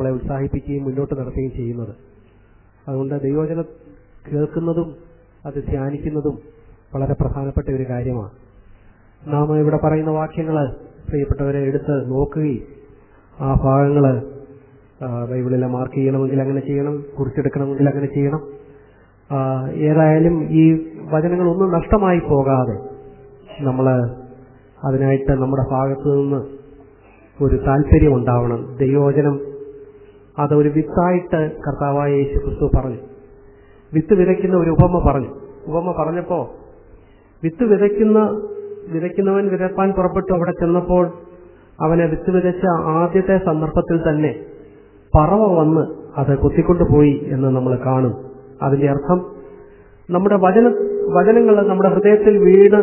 നമ്മളെ ഉത്സാഹിപ്പിക്കുകയും മുന്നോട്ട് നടത്തുകയും ചെയ്യുന്നത് അതുകൊണ്ട് ദൈവവചനം കേൾക്കുന്നതും അത് ധ്യാനിക്കുന്നതും വളരെ പ്രധാനപ്പെട്ട ഒരു കാര്യമാണ് നാം ഇവിടെ പറയുന്ന വാക്യങ്ങൾ പ്രിയപ്പെട്ടവരെ എടുത്ത് നോക്കുകയും ആ ഭാഗങ്ങൾ ബൈബിളിൽ മാർക്ക് ചെയ്യണമെങ്കിൽ അങ്ങനെ ചെയ്യണം കുറിച്ചെടുക്കണമെങ്കിൽ അങ്ങനെ ചെയ്യണം ആ, ഏതായാലും ഈ വചനങ്ങളൊന്നും നഷ്ടമായി പോകാതെ നമ്മൾ അതിനായിട്ട് നമ്മുടെ ഭാഗത്തു നിന്ന് ഒരു താല്പര്യം ഉണ്ടാവണം ദൈവവചനം അതൊരു വിത്തായിട്ട് കർത്താവായ യേശു ക്രിസ്തു പറഞ്ഞു വിത്ത് വിതയ്ക്കുന്ന ഒരു ഉപമ പറഞ്ഞു ഉപമ പറഞ്ഞപ്പോ വിത്ത് വിതയ്ക്കുന്ന വിതയ്ക്കുന്നവൻ വിതപ്പാൻ പുറപ്പെട്ടു അവിടെ ചെന്നപ്പോൾ അവനെ വിത്ത് വിതച്ച ആദ്യത്തെ സന്ദർഭത്തിൽ തന്നെ പറവ വന്ന് അത് കൊത്തിക്കൊണ്ടുപോയി എന്ന് നമ്മൾ കാണും അതിന്റെ അർത്ഥം നമ്മുടെ വചന വചനങ്ങൾ നമ്മുടെ ഹൃദയത്തിൽ വീണ്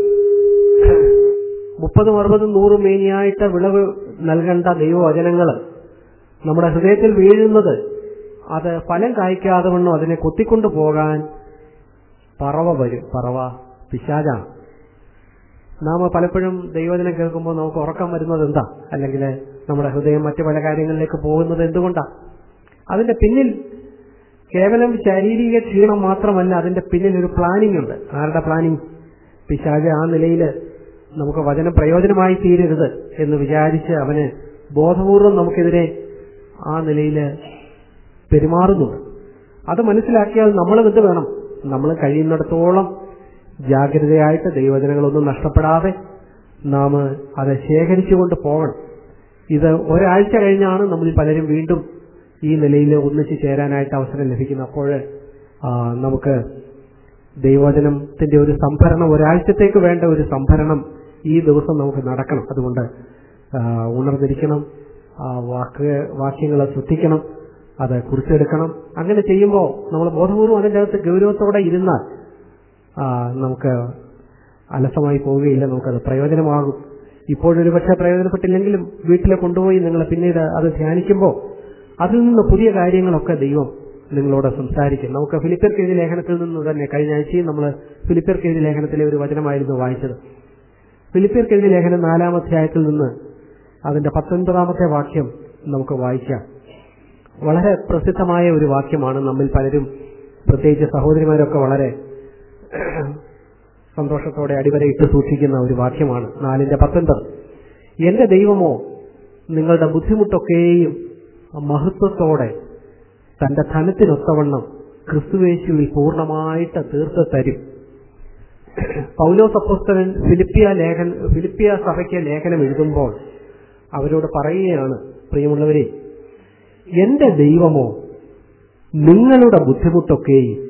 മുപ്പതും അറുപതും നൂറും മേനിയായിട്ട് വിളവ് നൽകേണ്ട ദൈവവചനങ്ങൾ നമ്മുടെ ഹൃദയത്തിൽ വീഴുന്നത് അത് ഫലം കായ്ക്കാതെ വണ്ണം അതിനെ കൊത്തിക്കൊണ്ടു പോകാൻ പറവ വരും പറവ പിശാചാണ് നാം പലപ്പോഴും ദൈവജനം കേൾക്കുമ്പോൾ നമുക്ക് ഉറക്കം വരുന്നത് എന്താ അല്ലെങ്കിൽ നമ്മുടെ ഹൃദയം മറ്റു പല കാര്യങ്ങളിലേക്ക് പോകുന്നത് എന്തുകൊണ്ടാ അതിന്റെ പിന്നിൽ കേവലം ശാരീരിക ക്ഷീണം മാത്രമല്ല അതിന്റെ പിന്നിൽ ഒരു പ്ലാനിംഗ് ഉണ്ട് ആരുടെ പ്ലാനിംഗ് പിശാജ് ആ നിലയിൽ നമുക്ക് വചനം പ്രയോജനമായി തീരരുത് എന്ന് വിചാരിച്ച് അവന് ബോധപൂർവം നമുക്കെതിരെ ആ നിലയിൽ പെരുമാറുന്നുണ്ട് അത് മനസ്സിലാക്കിയാൽ നമ്മൾ എന്ത് വേണം നമ്മൾ കഴിയുന്നിടത്തോളം ജാഗ്രതയായിട്ട് ദൈവജനങ്ങളൊന്നും നഷ്ടപ്പെടാതെ നാം അത് ശേഖരിച്ചുകൊണ്ട് പോകണം ഇത് ഒരാഴ്ച കഴിഞ്ഞാണ് നമ്മൾ പലരും വീണ്ടും ഈ നിലയിൽ ഒന്നിച്ചു ചേരാനായിട്ട് അവസരം ലഭിക്കുന്നത് അപ്പോൾ ആ, നമുക്ക് ദൈവവചനത്തിന്റെ ഒരു സംഭരണം ഒരാഴ്ചത്തേക്ക് വേണ്ട ഒരു സംഭരണം ഈ ദിവസം നമുക്ക് നടക്കണം അതുകൊണ്ട് ആ, ഉണർന്നിരിക്കണം ആ വാക്ക് വാക്യങ്ങളെ ശ്രദ്ധിക്കണം അത് കുറിച്ചെടുക്കണം അങ്ങനെ ചെയ്യുമ്പോൾ നമ്മൾ ബോധപൂർവം അതിൻ്റെ അകത്ത് ഗൗരവത്തോടെ ഇരുന്നാൽ ആ, നമുക്ക് അലസമായി പോവുകയില്ല നമുക്കത് പ്രയോജനമാകും ഇപ്പോഴൊരു പക്ഷേ പ്രയോജനപ്പെട്ടില്ലെങ്കിലും വീട്ടിൽ കൊണ്ടുപോയി നിങ്ങൾ പിന്നീട് അത് ധ്യാനിക്കുമ്പോൾ അതിൽ നിന്ന് പുതിയ കാര്യങ്ങളൊക്കെ ദൈവം നിങ്ങളോട് സംസാരിക്കും നമുക്ക് ഫിലിപ്പിയർക്ക് എഴുതിയ ലേഖനത്തിൽ നിന്ന് തന്നെ കഴിഞ്ഞ ആഴ്ചയും നമ്മൾ ഫിലിപ്പിയർക്ക് എഴുതിയ ലേഖനത്തിലെ ഒരു വചനമായിരുന്നു വായിച്ചത് ഫിലിപ്പിയർക്ക് എഴുതിയ ലേഖനം നാലാം അധ്യായത്തിൽ നിന്ന് അതിന്റെ പത്തൊൻപതാമത്തെ വാക്യം നമുക്ക് വായിക്കാം വളരെ പ്രസിദ്ധമായ ഒരു വാക്യമാണ് നമ്മിൽ പലരും പ്രത്യേകിച്ച് സഹോദരിമാരൊക്കെ വളരെ സന്തോഷത്തോടെ അടിവരയിട്ട് സൂക്ഷിക്കുന്ന ഒരു വാക്യമാണ് നാലിന്റെ പത്തൊൻപത് എന്റെ ദൈവമോ നിങ്ങളുടെ ബുദ്ധിമുട്ടൊക്കെയും മഹത്വത്തോടെ തന്റെ ധനത്തിനൊത്തവണ്ണം ക്രിസ്തുവേശുവിൽ പൂർണ്ണമായിട്ട് തീർത്ത് തരും പൗലോസ് അപ്പോസ്തലൻ ഫിലിപ്പിയ ലേഖൻ ഫിലിപ്പിയ സഭയ്ക്ക് ലേഖനം എഴുതുമ്പോൾ അവരോട് പറയുകയാണ് പ്രിയമുള്ളവരെ എന്റെ ദൈവമോ നിങ്ങളുടെ ബുദ്ധിമുട്ടൊക്കെയും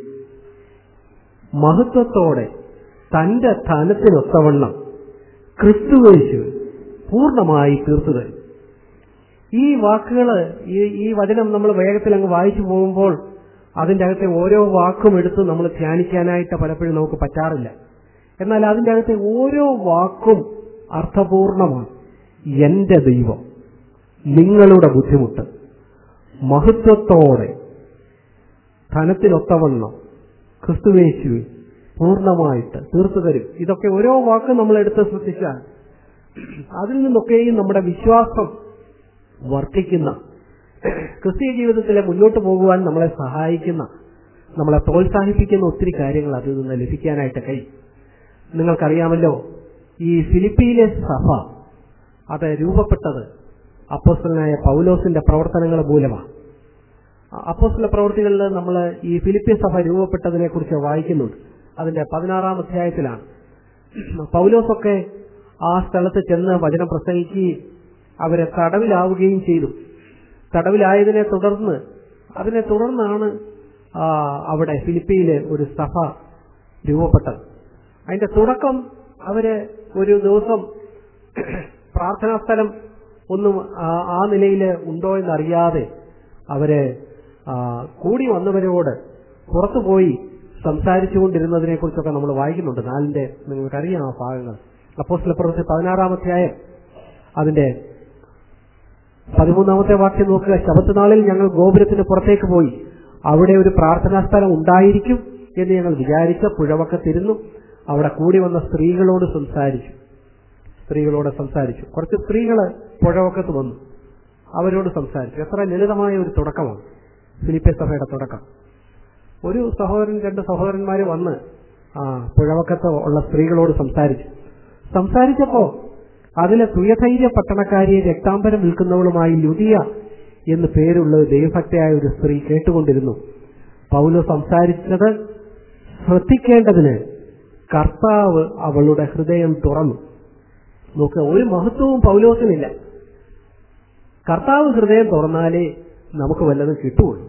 മഹത്വത്തോടെ തന്റെ ധനത്തിനൊത്തവണ്ണം ക്രിസ്തുവേശു പൂർണ്ണമായി തീർത്തു തരും ഈ വാക്കുകൾ ഈ ഈ വചനം നമ്മൾ വേഗത്തിൽ അങ്ങ് വായിച്ചു പോകുമ്പോൾ അതിന്റെ അകത്തെ ഓരോ വാക്കും എടുത്ത് നമ്മൾ ധ്യാനിക്കാനായിട്ട് പലപ്പോഴും നമുക്ക് പറ്റാറില്ല എന്നാൽ അതിന്റെ അകത്തെ ഓരോ വാക്കും അർത്ഥപൂർണമാണ് എന്റെ ദൈവം നിങ്ങളുടെ ബുദ്ധിമുട്ട് മഹത്വത്തോടെ ധനത്തിനൊത്തവണ്ണം ക്രിസ്തുവേശുവിൽ പൂർണ്ണമായിട്ട് തീർത്തു തരും ഇതൊക്കെ ഓരോ വാക്കും നമ്മൾ എടുത്ത് ശ്രദ്ധിച്ചാൽ അതിൽ നിന്നൊക്കെയും നമ്മുടെ വിശ്വാസം വർദ്ധിക്കുന്ന ക്രിസ്തീയ ജീവിതത്തിലെ മുന്നോട്ട് പോകുവാൻ നമ്മളെ സഹായിക്കുന്ന നമ്മളെ പ്രോത്സാഹിപ്പിക്കുന്ന ഒത്തിരി കാര്യങ്ങൾ അതിൽ നിന്ന് ലഭിക്കാനായിട്ട് കഴിയും നിങ്ങൾക്കറിയാമല്ലോ ഈ ഫിലിപ്പിയിലെ സഭ അത് രൂപപ്പെട്ടത് അപ്പോസ്റ്റലനായ പൗലോസിന്റെ പ്രവർത്തനങ്ങൾ മൂലമാണ് അപ്പോസ്റ്റല പ്രവർത്തികളിൽ നമ്മൾ ഈ ഫിലിപ്പിയ സഭ രൂപപ്പെട്ടതിനെ കുറിച്ച് വായിക്കുന്നുണ്ട് അതിന്റെ പതിനാറാം അധ്യായത്തിലാണ് പൗലോസൊക്കെ ആ സ്ഥലത്ത് ചെന്ന് വചനം പ്രസംഗിക്കുകയും അവരെ തടവിലാവുകയും ചെയ്തു തടവിലായതിനെ തുടർന്ന് അതിനെ തുടർന്നാണ് ആ, അവിടെ ഫിലിപ്പിയിലെ ഒരു സഭ രൂപപ്പെട്ടത് അതിന്റെ തുടക്കം അവര് ഒരു ദിവസം പ്രാർത്ഥനാ സ്ഥലം ഒന്നും ആ- ആ നിലയിൽ ഉണ്ടോ എന്നറിയാതെ അവര് ആ, കൂടി വന്നവരോട് പുറത്തുപോയി സംസാരിച്ചുകൊണ്ടിരുന്നതിനെ കുറിച്ചൊക്കെ നമ്മൾ വായിക്കുന്നുണ്ട് നാലിന്റെ നിങ്ങൾക്കറിയാം ആ ഭാഗങ്ങൾ അപ്പോസ്തല പ്രവൃത്തി പതിനാറാമധ്യായം അതിന്റെ പതിമൂന്നാമത്തെ വാക്യം നോക്കുക ശബത്ത് നാളിൽ ഞങ്ങൾ ഗോപുരത്തിന് പുറത്തേക്ക് പോയി അവിടെ ഒരു പ്രാർത്ഥനാ സ്ഥലം ഉണ്ടായിരിക്കും എന്ന് ഞങ്ങൾ വിചാരിച്ച പുഴവക്കത്തിരുന്നു അവിടെ കൂടി വന്ന സ്ത്രീകളോട് സംസാരിച്ചു സ്ത്രീകളോട് സംസാരിച്ചു കുറച്ച് സ്ത്രീകള് പുഴവക്കത്ത് വന്നു അവരോട് സംസാരിച്ചു എത്ര ലളിതമായ ഒരു തുടക്കമാണ് ഫിലിപ്പെ സഭയുടെ തുടക്കം ഒരു സഹോദരൻ രണ്ട് സഹോദരന്മാര് വന്ന് ആ പുഴവക്കത്ത് ഉള്ള സ്ത്രീകളോട് സംസാരിച്ചു സംസാരിച്ചപ്പോ അതിലെ തുയധൈര്യ പട്ടണക്കാരിയെ രക്താംബരം വിൽക്കുന്നവളുമായി ലുദിയ എന്ന് പേരുള്ള ഒരു ദൈവഭക്തയായ ഒരു സ്ത്രീ കേട്ടുകൊണ്ടിരുന്നു പൗലോ സംസാരിച്ചത് ശ്രദ്ധിക്കേണ്ടതിന് കർത്താവ് അവളുടെ ഹൃദയം തുറന്നു നോക്കുക ഒരു മഹത്വവും പൗലോസിനില്ല കർത്താവ് ഹൃദയം തുറന്നാലേ നമുക്ക് വല്ലതും കിട്ടുള്ളൂ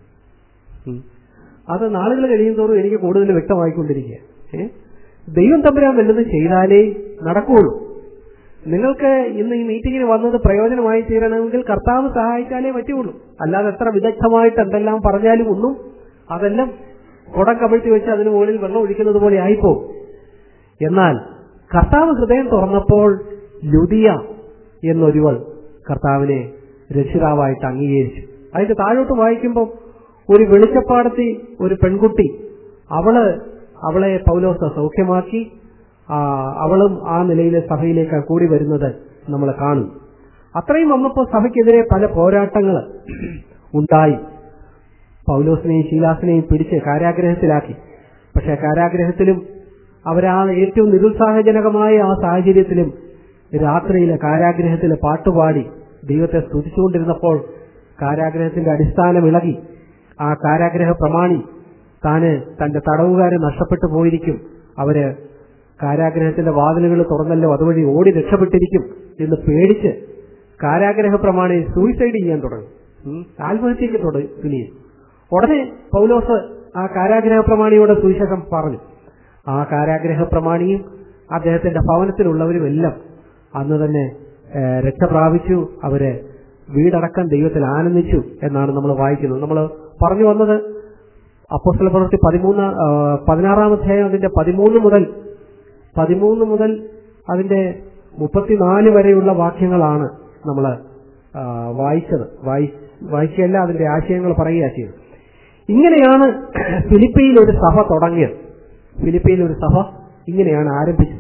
ഉം. അത് നാളുകൾ കഴിയുന്തോറും എനിക്ക് കൂടുതൽ വ്യക്തമായിക്കൊണ്ടിരിക്കുക ഏ? ദൈവം തമ്പുരാൻ വല്ലതും ചെയ്താലേ നടക്കുകയുള്ളൂ നിങ്ങൾക്ക് ഇന്ന് ഈ മീറ്റിങ്ങിന് വന്നത് പ്രയോജനമായി തീരണമെങ്കിൽ കർത്താവ് സഹായിച്ചാലേ പറ്റുള്ളൂ അല്ലാതെ എത്ര വിദഗ്ധമായിട്ട് എന്തെല്ലാം പറഞ്ഞാലും ഒന്നും അതെല്ലാം കുടം കമിഴ്ത്തി വെച്ച് അതിന് മുകളിൽ വെള്ളം ഒഴിക്കുന്നത് പോലെ ആയിപ്പോകും എന്നാൽ കർത്താവ് ഹൃദയം തുറന്നപ്പോൾ ലുദിയ എന്നൊരുവൾ കർത്താവിനെ രക്ഷിതാവായിട്ട് അംഗീകരിച്ചു അതിന്റെ താഴോട്ട് വായിക്കുമ്പോൾ ഒരു വെളിച്ചപ്പാടത്തി ഒരു പെൺകുട്ടി അവള് അവളെ പൗലോസ് സൗഖ്യമാക്കി ആ, അവളും ആ നിലയിലെ സഭയിലേക്ക് കൂടി വരുന്നത് നമ്മൾ കാണും അത്രയും വന്നപ്പോൾ സഭയ്ക്കെതിരെ പല പോരാട്ടങ്ങൾ ഉണ്ടായി പൗലോസിനെയും ശീലാസിനെയും പിടിച്ച് കാരാഗ്രഹത്തിലാക്കി പക്ഷെ കാരാഗ്രഹത്തിലും അവരാ ഏറ്റവും നിരുത്സാഹജനകമായ ആ സാഹചര്യത്തിലും രാത്രിയിലെ കാരാഗ്രഹത്തിലെ പാട്ടുപാടി ദൈവത്തെ സ്തുതിച്ചുകൊണ്ടിരുന്നപ്പോൾ കാരാഗ്രഹത്തിന്റെ അടിസ്ഥാനം ഇളകി ആ കാരാഗ്രഹ പ്രമാണി താന് തന്റെ തടവുകാരെ നഷ്ടപ്പെട്ടു പോയിരിക്കും അവര് കാരാഗ്രഹത്തിന്റെ വാതിലുകൾ തുറന്നല്ലോ അതുവഴി ഓടി രക്ഷപ്പെട്ടിരിക്കും എന്ന് പേടിച്ച് കാരാഗ്രഹ പ്രമാണി സൂയിസൈഡ് ചെയ്യാൻ തുടങ്ങി ഉം, ആത്മഹത്യക്ക് തുടങ്ങി തുനിയും ഉടനെ പൗലോസ് ആ കാരാഗ്രഹ പ്രമാണിയോട് സുവിശേഷം പറഞ്ഞു ആ കാരാഗ്രഹ പ്രമാണിയും അദ്ദേഹത്തിന്റെ ഭവനത്തിലുള്ളവരും എല്ലാം അന്ന് തന്നെ ഏഹ്, രക്ഷ പ്രാപിച്ചു അവര് വീടടക്കം ദൈവത്തിൽ ആനന്ദിച്ചു എന്നാണ് നമ്മൾ വായിക്കുന്നത് നമ്മൾ പറഞ്ഞു വന്നത് അപ്പോസ്തല പ്രവൃത്തി പതിമൂന്ന് ആ, പതിനാറാം അധ്യായം അതിന്റെ പതിമൂന്ന് മുതൽ പതിമൂന്ന് മുതൽ അതിന്റെ മുപ്പത്തിനാല് വരെയുള്ള വാക്യങ്ങളാണ് നമ്മൾ വായിച്ചത് വായി വായിച്ചല്ല അതിന്റെ ആശയങ്ങൾ പറയുക ചെയ്തത് ഇങ്ങനെയാണ് ഫിലിപ്പിയിൽ ഒരു സഭ തുടങ്ങിയത് ഫിലിപ്പിയിൽ ഒരു സഭ ഇങ്ങനെയാണ് ആരംഭിച്ചത്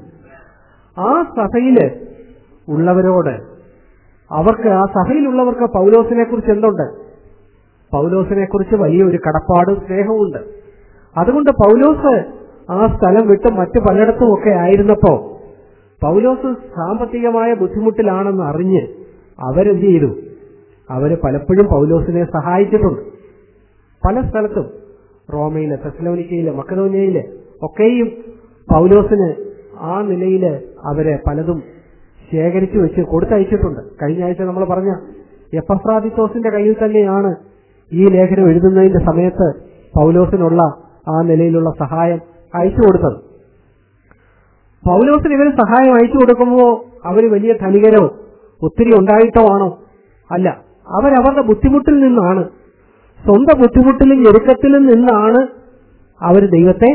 ആ സഭയില് ഉള്ളവരോട് അവർക്ക് ആ സഭയിലുള്ളവർക്ക് പൗലോസിനെ കുറിച്ച് എന്തുണ്ട് പൗലോസിനെ കുറിച്ച് വലിയൊരു കടപ്പാടും സ്നേഹവുമുണ്ട് അതുകൊണ്ട് പൗലോസ് ആ സ്ഥലം വിട്ട് മറ്റു പലയിടത്തും ഒക്കെ ആയിരുന്നപ്പോ പൗലോസ് സാമ്പത്തികമായ ബുദ്ധിമുട്ടിലാണെന്ന് അറിഞ്ഞ് അവരെന്ത് ചെയ്തു അവര് പലപ്പോഴും പൗലോസിനെ സഹായിച്ചിട്ടുണ്ട് പല സ്ഥലത്തും റോമയിലെ തെസലോനിക്കയിലെ മക്കതോനിയയിലെ ഒക്കെയും പൗലോസിന് ആ നിലയില് അവര് പലതും ശേഖരിച്ചു വെച്ച് കൊടുത്തയച്ചിട്ടുണ്ട് കഴിഞ്ഞ ആഴ്ച നമ്മൾ പറഞ്ഞ എപ്പഫ്രാദിത്തോസിന്റെ കയ്യിൽ തന്നെയാണ് ഈ ലേഖനം എഴുതുന്നതിന്റെ സമയത്ത് പൗലോസിനുള്ള ആ നിലയിലുള്ള സഹായം അയച്ചു കൊടുത്തത് പൗലോസിന് ഇവര് സഹായം അയച്ചു കൊടുക്കുമ്പോൾ അവര് വലിയ ധനികരോ ഒത്തിരി ഉണ്ടായിട്ടോ ആണോ അല്ല അവരവരുടെ ബുദ്ധിമുട്ടിൽ നിന്നാണ് സ്വന്തം ബുദ്ധിമുട്ടിലും ഞെരുക്കത്തിലും നിന്നാണ് അവർ ദൈവത്തെ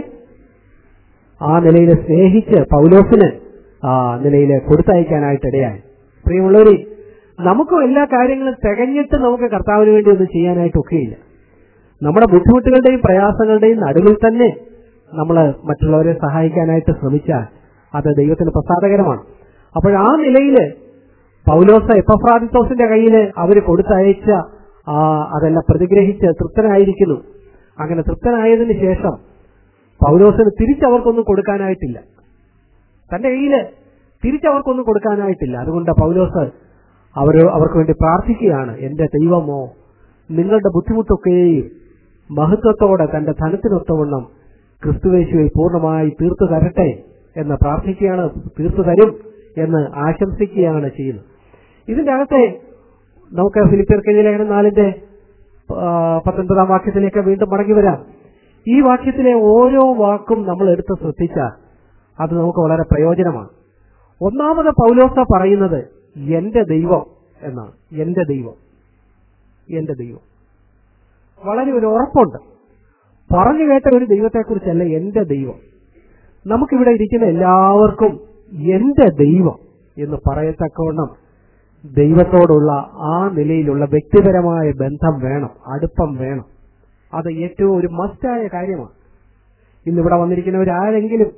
ആ നിലയിൽ സ്നേഹിച്ച് പൗലോസിന് ആ നിലയിൽ കൊടുത്തയക്കാനായിട്ട് ഇടയായി പ്രിയമുള്ളവരെ നമുക്കും എല്ലാ കാര്യങ്ങളും തികഞ്ഞിട്ട് നമുക്ക് കർത്താവിന് വേണ്ടി ഒന്നും ചെയ്യാനായിട്ടൊക്കെയില്ല നമ്മുടെ ബുദ്ധിമുട്ടുകളുടെയും പ്രയാസങ്ങളുടെയും നടുവിൽ തന്നെ നമ്മൾ മറ്റുള്ളവരെ സഹായിക്കാനായിട്ട് ശ്രമിച്ചാൽ അത് ദൈവത്തിന് പ്രസാദകരമാണ് അപ്പോൾ ആ നിലയിൽ പൗലോസ എപ്പഫ്രാദിത്തോസിന്റെ കയ്യിൽ അവർ കൊടുത്തയച്ച ആ അതെല്ലാം പ്രതിഗ്രഹിച്ച് തൃപ്തനായിരിക്കുന്നു അങ്ങനെ തൃപ്തനായതിനു ശേഷം പൗലോസിന് തിരിച്ചവർക്കൊന്നും കൊടുക്കാനായിട്ടില്ല തന്റെ കയ്യില് തിരിച്ചവർക്കൊന്നും കൊടുക്കാനായിട്ടില്ല അതുകൊണ്ട് പൗലോസ് അവർ അവർക്ക് വേണ്ടി പ്രാർത്ഥിക്കുകയാണ് എന്റെ ദൈവമോ നിങ്ങളുടെ ബുദ്ധിമുട്ടൊക്കെയും മഹത്വത്തോടെ തന്റെ ധനത്തിനൊത്തവണ്ണം ക്രിസ്തുവേശുവിൽ പൂർണ്ണമായി തീർത്തു തരട്ടെ എന്ന് പ്രാർത്ഥിക്കുകയാണ് തീർത്തു തരും എന്ന് ആശംസിക്കുകയാണ് ചെയ്യുന്നത് ഇതിന്റെ അകത്തെ നമുക്ക് ഫിലിപ്പിയർക്കെതിരെ ലേഖനം നാലിന്റെ ആ, പത്തൊൻപതാം വാക്യത്തിലേക്ക് വീണ്ടും മടങ്ങി വരാം ഈ വാക്യത്തിലെ ഓരോ വാക്കും നമ്മൾ എടുത്ത് ശ്രദ്ധിച്ചാൽ അത് നമുക്ക് വളരെ പ്രയോജനമാണ് ഒന്നാമത് പൗലോസ പറയുന്നത് എന്റെ ദൈവം എന്നാണ് എന്റെ ദൈവം എന്റെ ദൈവം വളരെ ഒരു ഉറപ്പുണ്ട് പറഞ്ഞു കേട്ട ഒരു ദൈവത്തെക്കുറിച്ചല്ല എന്റെ ദൈവം നമുക്കിവിടെ ഇരിക്കുന്ന എല്ലാവർക്കും എന്റെ ദൈവം എന്ന് പറയത്തക്കവണ്ണം ദൈവത്തോടുള്ള ആ നിലയിലുള്ള വ്യക്തിപരമായ ബന്ധം വേണം അടുപ്പം വേണം അത് ഏറ്റവും ഒരു മസ്റ്റായ കാര്യമാണ് ഇന്നിവിടെ വന്നിരിക്കുന്നവരാരെങ്കിലും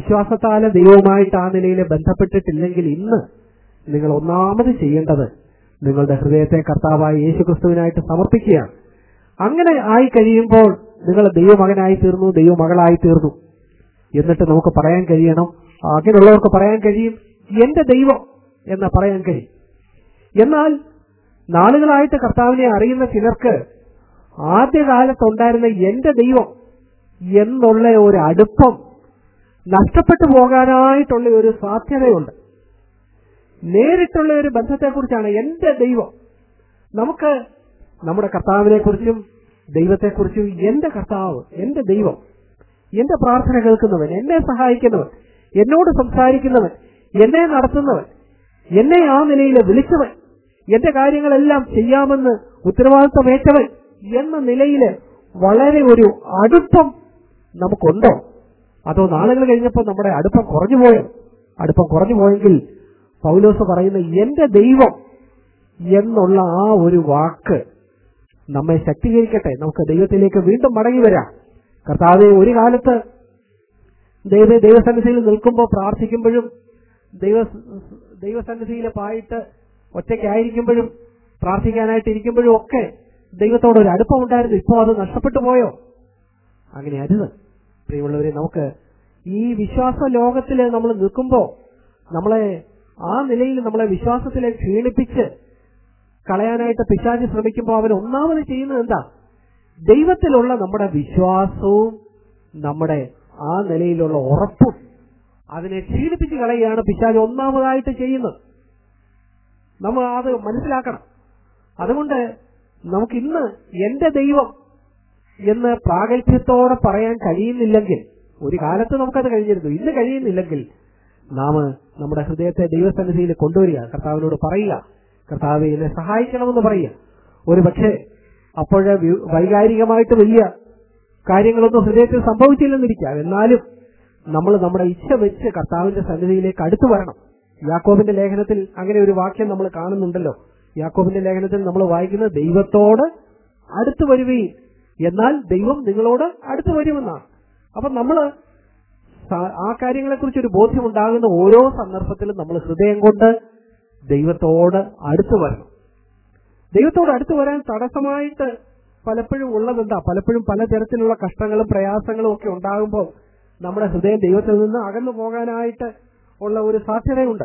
വിശ്വാസത്താല ദൈവവുമായിട്ട് ആ നിലയിൽ ബന്ധപ്പെട്ടിട്ടില്ലെങ്കിൽ ഇന്ന് നിങ്ങൾ ഒന്നാമത് ചെയ്യേണ്ടത് നിങ്ങളുടെ ഹൃദയത്തെ കർത്താവായ യേശുക്രിസ്തുവിനായിട്ട് സമർപ്പിക്കുകയാണ് അങ്ങനെ ആയി കഴിയുമ്പോൾ നിങ്ങൾ ദൈവമകനായി തീർന്നു ദൈവമകളായി തീർന്നു എന്നിട്ട് നമുക്ക് പറയാൻ കഴിയണം അങ്ങനെയുള്ളവർക്ക് പറയാൻ കഴിയും എന്റെ ദൈവം എന്ന് പറയാൻ കഴിയും എന്നാൽ നാളുകളായിട്ട് കർത്താവിനെ അറിയുന്ന ചിലർക്ക് ആദ്യകാലത്തുണ്ടായിരുന്ന എന്റെ ദൈവം എന്നുള്ള ഒരു അടുപ്പം നഷ്ടപ്പെട്ടു പോകാനായിട്ടുള്ള ഒരു സാധ്യതയുണ്ട് നേരിട്ടുള്ള ഒരു ബന്ധത്തെക്കുറിച്ചാണ് എന്റെ ദൈവം നമുക്ക് നമ്മുടെ കർത്താവിനെ കുറിച്ചും ദൈവത്തെക്കുറിച്ചും എന്റെ കർത്താവ് എന്റെ ദൈവം എന്റെ പ്രാർത്ഥന കേൾക്കുന്നവൻ എന്നെ സഹായിക്കുന്നവൻ എന്നോട് സംസാരിക്കുന്നവൻ എന്നെ നടത്തുന്നവൻ എന്നെ ആ നിലയിൽ വിളിച്ചവൻ എന്റെ കാര്യങ്ങളെല്ലാം ചെയ്യാമെന്ന് ഉത്തരവാദിത്വമേറ്റവൻ എന്ന നിലയിൽ വളരെ ഒരു അടുപ്പം നമുക്കുണ്ടോ അതോ നാളുകൾ കഴിഞ്ഞപ്പോൾ നമ്മുടെ അടുപ്പം കുറഞ്ഞു പോയോ അടുപ്പം കുറഞ്ഞു പോയെങ്കിൽ പൗലോസ് പറയുന്ന എന്റെ ദൈവം എന്നുള്ള ആ ഒരു വാക്ക് നമ്മെ ശക്തീകരിക്കട്ടെ നമുക്ക് ദൈവത്തിലേക്ക് വീണ്ടും മടങ്ങി വരാം കർത്താവെ ഒരു കാലത്ത് ദൈവ ദൈവസന്നിധിയിൽ നിൽക്കുമ്പോൾ പ്രാർത്ഥിക്കുമ്പോഴും ദൈവ ദൈവസന്നിധിയിൽ പായിട്ട് ഒറ്റയ്ക്കായിരിക്കുമ്പോഴും പ്രാർത്ഥിക്കാനായിട്ട് ഇരിക്കുമ്പോഴും ഒക്കെ ദൈവത്തോട് ഒരു അടുപ്പം ഉണ്ടായിരുന്നു ഇപ്പോൾ അത് നഷ്ടപ്പെട്ടു പോയോ അങ്ങനെ അരുത് പ്രിയമുള്ളവരെ നമുക്ക് ഈ വിശ്വാസ ലോകത്തിൽ നമ്മൾ നിൽക്കുമ്പോൾ നമ്മളെ ആ നിലയിൽ നമ്മളെ വിശ്വാസത്തിലെ ക്ഷീണിപ്പിച്ച് കളയാനായിട്ട് പിശാചി ശ്രമിക്കുമ്പോൾ അവൻ ഒന്നാമത് ചെയ്യുന്നത് എന്താ ദൈവത്തിലുള്ള നമ്മുടെ വിശ്വാസവും നമ്മുടെ ആ നിലയിലുള്ള ഉറപ്പും അതിനെ ക്ഷീണിപ്പിച്ച് കളയുകയാണ് പിശാജ് ഒന്നാമതായിട്ട് ചെയ്യുന്നത് നമ്മൾ അത് മനസ്സിലാക്കണം അതുകൊണ്ട് നമുക്ക് ഇന്ന് എന്റെ ദൈവം എന്ന് പ്രാഗൽഭ്യത്തോടെ പറയാൻ കഴിയുന്നില്ലെങ്കിൽ ഒരു കാലത്ത് നമുക്കത് കഴിഞ്ഞിരുന്നു ഇന്ന് കഴിയുന്നില്ലെങ്കിൽ നാം നമ്മുടെ ഹൃദയത്തെ ദൈവസന്നിധിയിൽ കൊണ്ടുവരിക കർത്താവിനോട് പറയുക കർത്താവ് എന്നെ സഹായിക്കണമെന്ന് പറയുക ഒരു പക്ഷേ അപ്പോഴ് വൈകാരികമായിട്ട് വലിയ കാര്യങ്ങളൊന്നും ഹൃദയത്തിൽ സംഭവിച്ചില്ലെന്നിരിക്കാം എന്നാലും നമ്മൾ നമ്മുടെ ഇച്ഛ വെച്ച് കർത്താവിന്റെ സന്നിധിയിലേക്ക് അടുത്തു വരണം യാക്കോബിന്റെ ലേഖനത്തിൽ അങ്ങനെ ഒരു വാക്യം നമ്മൾ കാണുന്നുണ്ടല്ലോ യാക്കോബിന്റെ ലേഖനത്തിൽ നമ്മൾ വായിക്കുന്നത് ദൈവത്തോട് അടുത്തു വരുകയും എന്നാൽ ദൈവം നിങ്ങളോട് അടുത്തു വരുമെന്നാണ് അപ്പൊ നമ്മൾ ആ കാര്യങ്ങളെക്കുറിച്ച് ഒരു ബോധ്യമുണ്ടാകുന്ന ഓരോ സന്ദർഭത്തിലും നമ്മൾ ഹൃദയം കൊണ്ട് ദൈവത്തോട് അടുത്തു വരണം ദൈവത്തോട് അടുത്തു വരാൻ തടസ്സമായിട്ട് പലപ്പോഴും ഉള്ളതെന്താ പലപ്പോഴും പലതരത്തിലുള്ള കഷ്ടങ്ങളും പ്രയാസങ്ങളും ഒക്കെ ഉണ്ടാകുമ്പോൾ നമ്മുടെ ഹൃദയം ദൈവത്തിൽ നിന്ന് അകന്നു പോകാനായിട്ട് ഉള്ള ഒരു സാധ്യതയുണ്ട്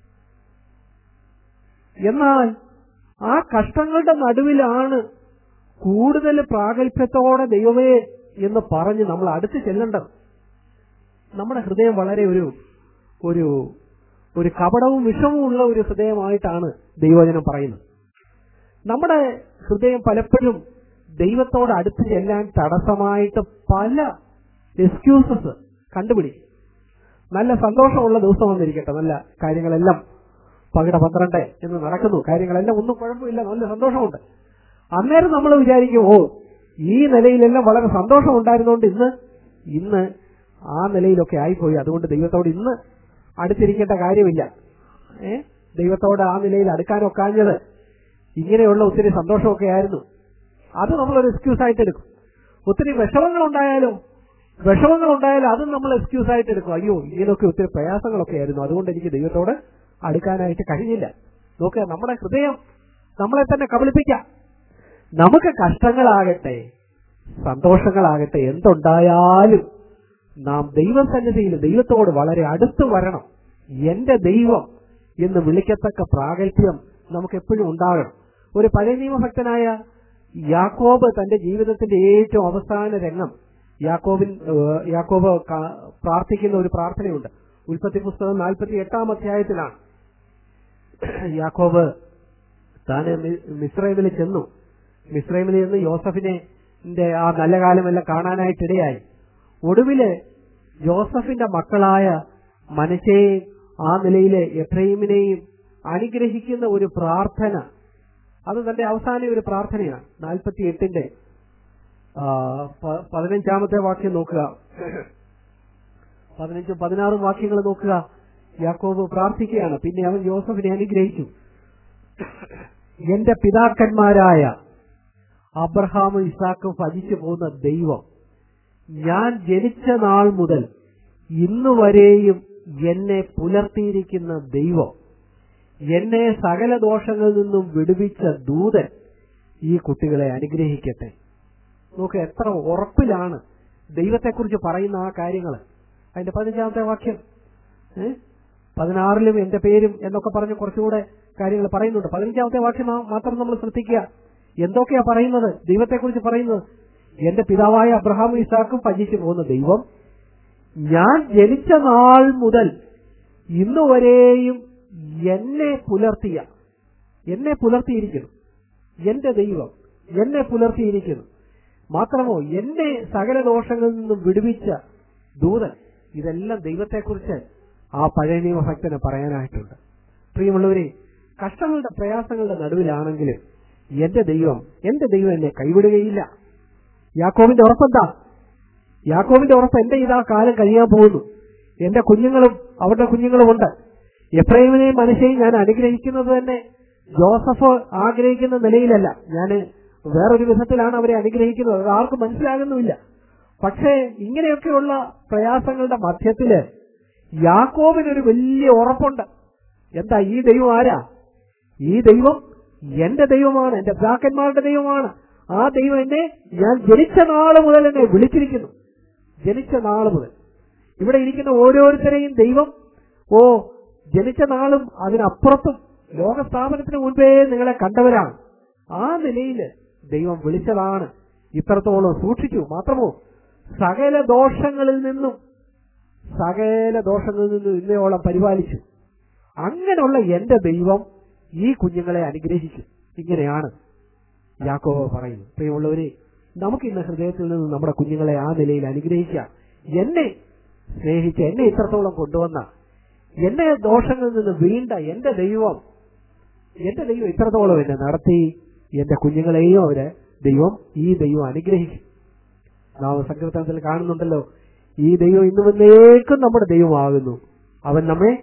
എന്നാൽ ആ കഷ്ടങ്ങളുടെ നടുവിലാണ് കൂടുതൽ പ്രാഗൽഭ്യത്തോടെ ദൈവമേ എന്ന് പറഞ്ഞ് നമ്മൾ അടുത്ത് ചെല്ലേണ്ടത് നമ്മുടെ ഹൃദയം വളരെ ഒരു ഒരു ഒരു കപടവും വിഷവും ഉള്ള ഒരു ഹൃദയമായിട്ടാണ് ദൈവജനം പറയുന്നത് നമ്മുടെ ഹൃദയം പലപ്പോഴും ദൈവത്തോട് അടുത്ത് ചെല്ലാൻ തടസ്സമായിട്ട് പല എക്സ്ക്യൂസസ് കണ്ടുപിടിക്കും നല്ല സന്തോഷമുള്ള ദിവസം വന്നിരിക്കട്ടെ നല്ല കാര്യങ്ങളെല്ലാം പകിട പന്ത്രണ്ട് എന്ന് നടക്കുന്നു കാര്യങ്ങളെല്ലാം ഒന്നും കുഴപ്പമില്ല നല്ല സന്തോഷമുണ്ട് അന്നേരം നമ്മൾ വിചാരിക്കും ഓ ഈ നിലയിലെല്ലാം വളരെ സന്തോഷം ഉണ്ടായിരുന്നുകൊണ്ട് ഇന്ന് ഇന്ന് ആ നിലയിലൊക്കെ ആയിപ്പോയി അതുകൊണ്ട് ദൈവത്തോട് ഇന്ന് അടുത്തിരിക്കേണ്ട കാര്യമില്ല ഏ ദൈവത്തോട് ആ നിലയിൽ അടുക്കാനൊക്കാഞ്ഞത് ഇങ്ങനെയുള്ള ഒത്തിരി സന്തോഷമൊക്കെ ആയിരുന്നു അത് നമ്മളൊരു എക്സ്ക്യൂസ് ആയിട്ട് എടുക്കും ഒത്തിരി വിഷമങ്ങൾ ഉണ്ടായാലും വിഷമങ്ങൾ ഉണ്ടായാലും അതും നമ്മൾ എക്സ്ക്യൂസ് ആയിട്ട് എടുക്കും അയ്യോ ഇങ്ങനെയൊക്കെ ഒത്തിരി പ്രയാസങ്ങളൊക്കെ ആയിരുന്നു അതുകൊണ്ട് എനിക്ക് ദൈവത്തോട് അടുക്കാനായിട്ട് കഴിഞ്ഞില്ല നോക്കുക നമ്മുടെ ഹൃദയം നമ്മളെ തന്നെ കബളിപ്പിക്കാം നമുക്ക് കഷ്ടങ്ങളാകട്ടെ സന്തോഷങ്ങളാകട്ടെ എന്തുണ്ടായാലും നാം ദൈവസന്നിധിയിൽ ദൈവത്തോട് വളരെ അടുത്ത് വരണം എന്റെ ദൈവം എന്ന് വിളിക്കത്തക്ക പ്രാഗൽഭ്യം നമുക്ക് എപ്പോഴും ഉണ്ടാകണം ഒരു പഴയ നിയമഭക്തനായ യാക്കോബ് തന്റെ ജീവിതത്തിന്റെ ഏറ്റവും അവസാന രംഗം യാക്കോബിൻ യാക്കോബ് പ്രാർത്ഥിക്കുന്ന ഒരു പ്രാർത്ഥനയുണ്ട് ഉൽപ്പത്തി പുസ്തകം നാൽപ്പത്തി എട്ടാം അധ്യായത്തിലാണ് യാക്കോബ് താന് മിസ്രൈമിൽ ചെന്നു മിസ്രൈമിൽ ചെന്ന് യോസഫിനെ ആ നല്ല കാലമെല്ലാം കാണാനായിട്ടിടയായി ഒടുവില് ജോസഫിന്റെ മക്കളായ മനശയെയും ആ നിലയിലെ എഫ്രൈമിനെയും അനുഗ്രഹിക്കുന്ന ഒരു പ്രാർത്ഥന അത് തന്റെ അവസാന ഒരു പ്രാർത്ഥനയാണ് നാൽപ്പത്തി എട്ടിന്റെ പതിനഞ്ചാമത്തെ വാക്യം നോക്കുക പതിനഞ്ചും പതിനാറും വാക്യങ്ങൾ നോക്കുക യാക്കോബ് പ്രാർത്ഥിക്കുകയാണ് പിന്നെ അവൻ ജോസഫിനെ അനുഗ്രഹിച്ചു എന്റെ പിതാക്കന്മാരായ അബ്രഹാമും ഇസാക്കും ഭജിച്ചു പോകുന്ന ദൈവം ഞാൻ ജനിച്ച നാൾ മുതൽ ഇന്നുവരെയും എന്നെ പുലർത്തിയിരിക്കുന്ന ദൈവം എന്നെ സകല ദോഷങ്ങളിൽ നിന്നും വിടുവിച്ച ദൂതൻ ഈ കുട്ടികളെ അനുഗ്രഹിക്കട്ടെ നോക്ക് എത്ര ഉറപ്പിലാണ് ദൈവത്തെക്കുറിച്ച് പറയുന്ന ആ കാര്യങ്ങൾ അതിന്റെ പതിനഞ്ചാമത്തെ വാക്യം ഏ? പതിനാറിലും എന്റെ പേരും എന്നൊക്കെ പറഞ്ഞ് കുറച്ചുകൂടെ കാര്യങ്ങൾ പറയുന്നുണ്ട് പതിനഞ്ചാമത്തെ വാക്യം മാ- മാത്രം നമ്മൾ ശ്രദ്ധിക്കുക എന്തൊക്കെയാ പറയുന്നത് ദൈവത്തെക്കുറിച്ച് പറയുന്നത് എന്റെ പിതാവായ അബ്രഹാം ഇസാക്കും ഭജിച്ചു പോകുന്ന ദൈവം ഞാൻ ജനിച്ച നാൾ മുതൽ ഇന്നു വരെയും എന്നെ പുലർത്തിയ എന്നെ പുലർത്തിയിരിക്കുന്നു എന്റെ ദൈവം എന്നെ പുലർത്തിയിരിക്കുന്നു മാത്രമോ എന്നെ സകല ദോഷങ്ങളിൽ നിന്നും വിടുവിച്ച ദൂതൻ ഇതെല്ലാം ദൈവത്തെക്കുറിച്ച് ആ പഴയ നിയമഭക്തന് പറയാനായിട്ടുണ്ട് പ്രിയമുള്ളവരെ കഷ്ടങ്ങളുടെ പ്രയാസങ്ങളുടെ നടുവിലാണെങ്കിലും എന്റെ ദൈവം എന്റെ ദൈവം എന്നെ കൈവിടുകയില്ല യാക്കോവിന്റെ ഉറപ്പെന്താ യാക്കോവിന്റെ ഉറപ്പ് എന്റെ ഇതാ കാലം കഴിയാൻ പോകുന്നു എന്റെ കുഞ്ഞുങ്ങളും അവരുടെ കുഞ്ഞുങ്ങളുമുണ്ട് എഫ്രൈമിനെയും മനുഷ്യയും ഞാൻ അനുഗ്രഹിക്കുന്നത് തന്നെ ജോസഫ് ആഗ്രഹിക്കുന്ന നിലയിലല്ല ഞാൻ വേറൊരു വിധത്തിലാണ് അവരെ അനുഗ്രഹിക്കുന്നത് അത് ആർക്കും മനസ്സിലാകുന്നുമില്ല പക്ഷേ ഇങ്ങനെയൊക്കെയുള്ള പ്രയാസങ്ങളുടെ മധ്യത്തില് യാക്കോബിനൊരു വലിയ ഉറപ്പുണ്ട് എന്താ ഈ ദൈവം ആരാ ഈ ദൈവം എന്റെ ദൈവമാണ് എന്റെ പിതാക്കന്മാരുടെ ദൈവമാണ് ആ ദൈവം എന്നെ ഞാൻ ജനിച്ച നാള് മുതൽ എന്നെ വിളിച്ചിരിക്കുന്നു ജനിച്ച നാള് മുതൽ ഇവിടെ ഇരിക്കുന്ന ഓരോരുത്തരെയും ദൈവം ഓ ജനിച്ച നാളും അതിനപ്പുറത്തും ലോകസ്ഥാപനത്തിന് മുൻപേ നിങ്ങളെ കണ്ടവരാണ് ആ നിലയിൽ ദൈവം വിളിച്ചതാണ് ഇത്രത്തോളം സൂക്ഷിച്ചു മാത്രമോ സകല ദോഷങ്ങളിൽ നിന്നും സകല ദോഷങ്ങളിൽ നിന്നും ഇന്നയോളം പരിപാലിച്ചു അങ്ങനെയുള്ള എന്റെ ദൈവം ഈ കുഞ്ഞുങ്ങളെ അനുഗ്രഹിക്കും ഇങ്ങനെയാണ് യാക്കോബ് പറയുന്നു പ്രിയമുള്ളവരെ നമുക്ക് ഇന്ന് ഹൃദയത്തിൽ നിന്ന് നമ്മുടെ കുഞ്ഞുങ്ങളെ ആ നിലയിൽ അനുഗ്രഹിക്കാം എന്നെ സ്നേഹിച്ച് എന്നെ ഇത്രത്തോളം കൊണ്ടുവന്ന എന്നെ ദോഷങ്ങളിൽ നിന്ന് വീണ്ട എന്റെ ദൈവം എന്റെ ദൈവം ഇത്രത്തോളം എന്നെ നടത്തി എന്റെ കുഞ്ഞുങ്ങളെയും അവര് ദൈവം ഈ ദൈവം അനുഗ്രഹിക്കും നാം സങ്കീർത്തനത്തിൽ കാണുന്നുണ്ടല്ലോ ഈ ദൈവം ഇന്നും എന്നേക്കും നമ്മുടെ ദൈവമാകുന്നു അവൻ നമ്മെ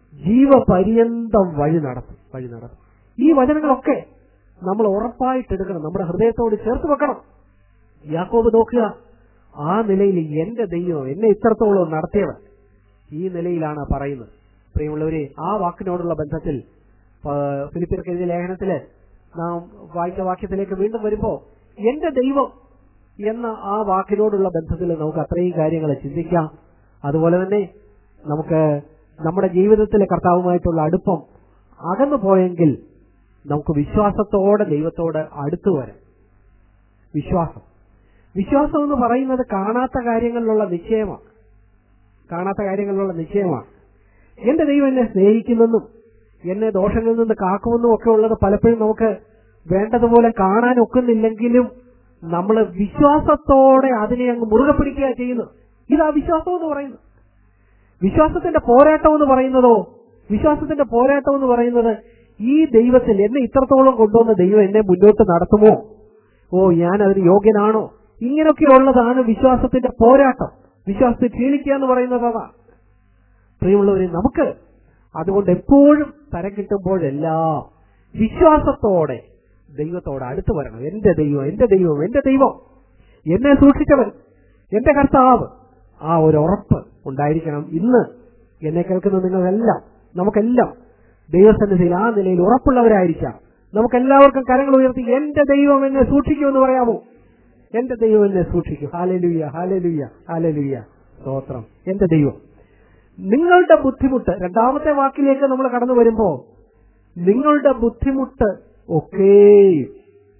ജീവപര്യന്തം വഴി നടത്തും വഴി നടത്തും ഈ വചനങ്ങളൊക്കെ നമ്മൾ ഉറപ്പായിട്ട് എടുക്കണം നമ്മുടെ ഹൃദയത്തോട് ചേർത്ത് വെക്കണം യാക്കോബ് നോക്കുക ആ നിലയിൽ എന്റെ ദൈവം എന്നെ ഇത്രത്തോളം നടത്തിയവൻ ഈ നിലയിലാണ് പറയുന്നത് പ്രിയമുള്ളവരെ ആ വാക്കിനോടുള്ള ബന്ധത്തിൽ ആ, ഫിലിപ്പിയർക്ക് എഴുതിയ ലേഖനത്തില് നാം വായിച്ച വാക്യത്തിലേക്ക് വീണ്ടും വരുമ്പോ എന്റെ ദൈവം എന്ന ആ വാക്കിനോടുള്ള ബന്ധത്തിൽ നമുക്ക് അത്രയും കാര്യങ്ങൾ ചിന്തിക്കാം അതുപോലെ തന്നെ നമുക്ക് നമ്മുടെ ജീവിതത്തിലെ കർത്താവുമായിട്ടുള്ള അടുപ്പം അകന്നു പോയെങ്കിൽ നമുക്ക് വിശ്വാസത്തോടെ ദൈവത്തോട് അടുത്തു വരാം വിശ്വാസം വിശ്വാസം എന്ന് പറയുന്നത് കാണാത്ത കാര്യങ്ങളിലുള്ള നിശ്ചയമാണ് കാണാത്ത കാര്യങ്ങളിലുള്ള നിശ്ചയമാണ് എന്റെ ദൈവം എന്നെ സ്നേഹിക്കുമെന്നും എന്നെ ദോഷങ്ങളിൽ നിന്ന് കാക്കുമെന്നും ഒക്കെ ഉള്ളത് പലപ്പോഴും നമുക്ക് വേണ്ടതുപോലെ കാണാൻ ഒക്കുന്നില്ലെങ്കിലും നമ്മൾ വിശ്വാസത്തോടെ അതിനെ അങ്ങ് മുറുകെ പിടിക്കുക ചെയ്യുന്നത് ഇതാ വിശ്വാസം എന്ന് പറയുന്നത് വിശ്വാസത്തിന്റെ പോരാട്ടം എന്ന് പറയുന്നതോ വിശ്വാസത്തിന്റെ പോരാട്ടം എന്ന് പറയുന്നത് ഈ ദൈവത്തിൽ എന്നെ ഇത്രത്തോളം കൊണ്ടുവന്ന ദൈവം എന്നെ മുന്നോട്ട് നടത്തുമോ ഓ ഞാൻ അതിന് യോഗ്യനാണോ ഇങ്ങനെയൊക്കെയുള്ളതാണ് വിശ്വാസത്തിന്റെ പോരാട്ടം വിശ്വാസത്തെ ക്ഷീണിക്കുക എന്ന് പറയുന്നത് അതാണ് പ്രിയമുള്ളവരെ നമുക്ക് അതുകൊണ്ട് എപ്പോഴും തരം കിട്ടുമ്പോഴെല്ലാം വിശ്വാസത്തോടെ ദൈവത്തോട് അടുത്ത് വരണം എന്റെ ദൈവം എന്റെ ദൈവം എന്റെ ദൈവം എന്നെ സൂക്ഷിച്ചവൻ എന്റെ കർത്താവ് ആ ഒരു ഉറപ്പ് ഉണ്ടായിരിക്കണം ഇന്ന് എന്നെ കേൾക്കുന്ന നിങ്ങളെല്ലാം നമുക്കെല്ലാം ദൈവസന്നിധിയിൽ ആ നിലയിൽ ഉറപ്പുള്ളവരായിരിക്കാം നമുക്കെല്ലാവർക്കും കരങ്ങൾ ഉയർത്തി എന്റെ ദൈവം എന്നെ സൂക്ഷിക്കുമെന്ന് പറയാമോ എന്റെ ദൈവം എന്നെ സൂക്ഷിക്കും ഹാലലുയ്യ ഹാലലുയ്യ ഹാലലുയ്യ സ്തോത്രം എന്റെ ദൈവം നിങ്ങളുടെ ബുദ്ധിമുട്ട് രണ്ടാമത്തെ വാക്കിലേക്ക് നമ്മൾ കടന്നു വരുമ്പോ നിങ്ങളുടെ ബുദ്ധിമുട്ട് ഒക്കെയും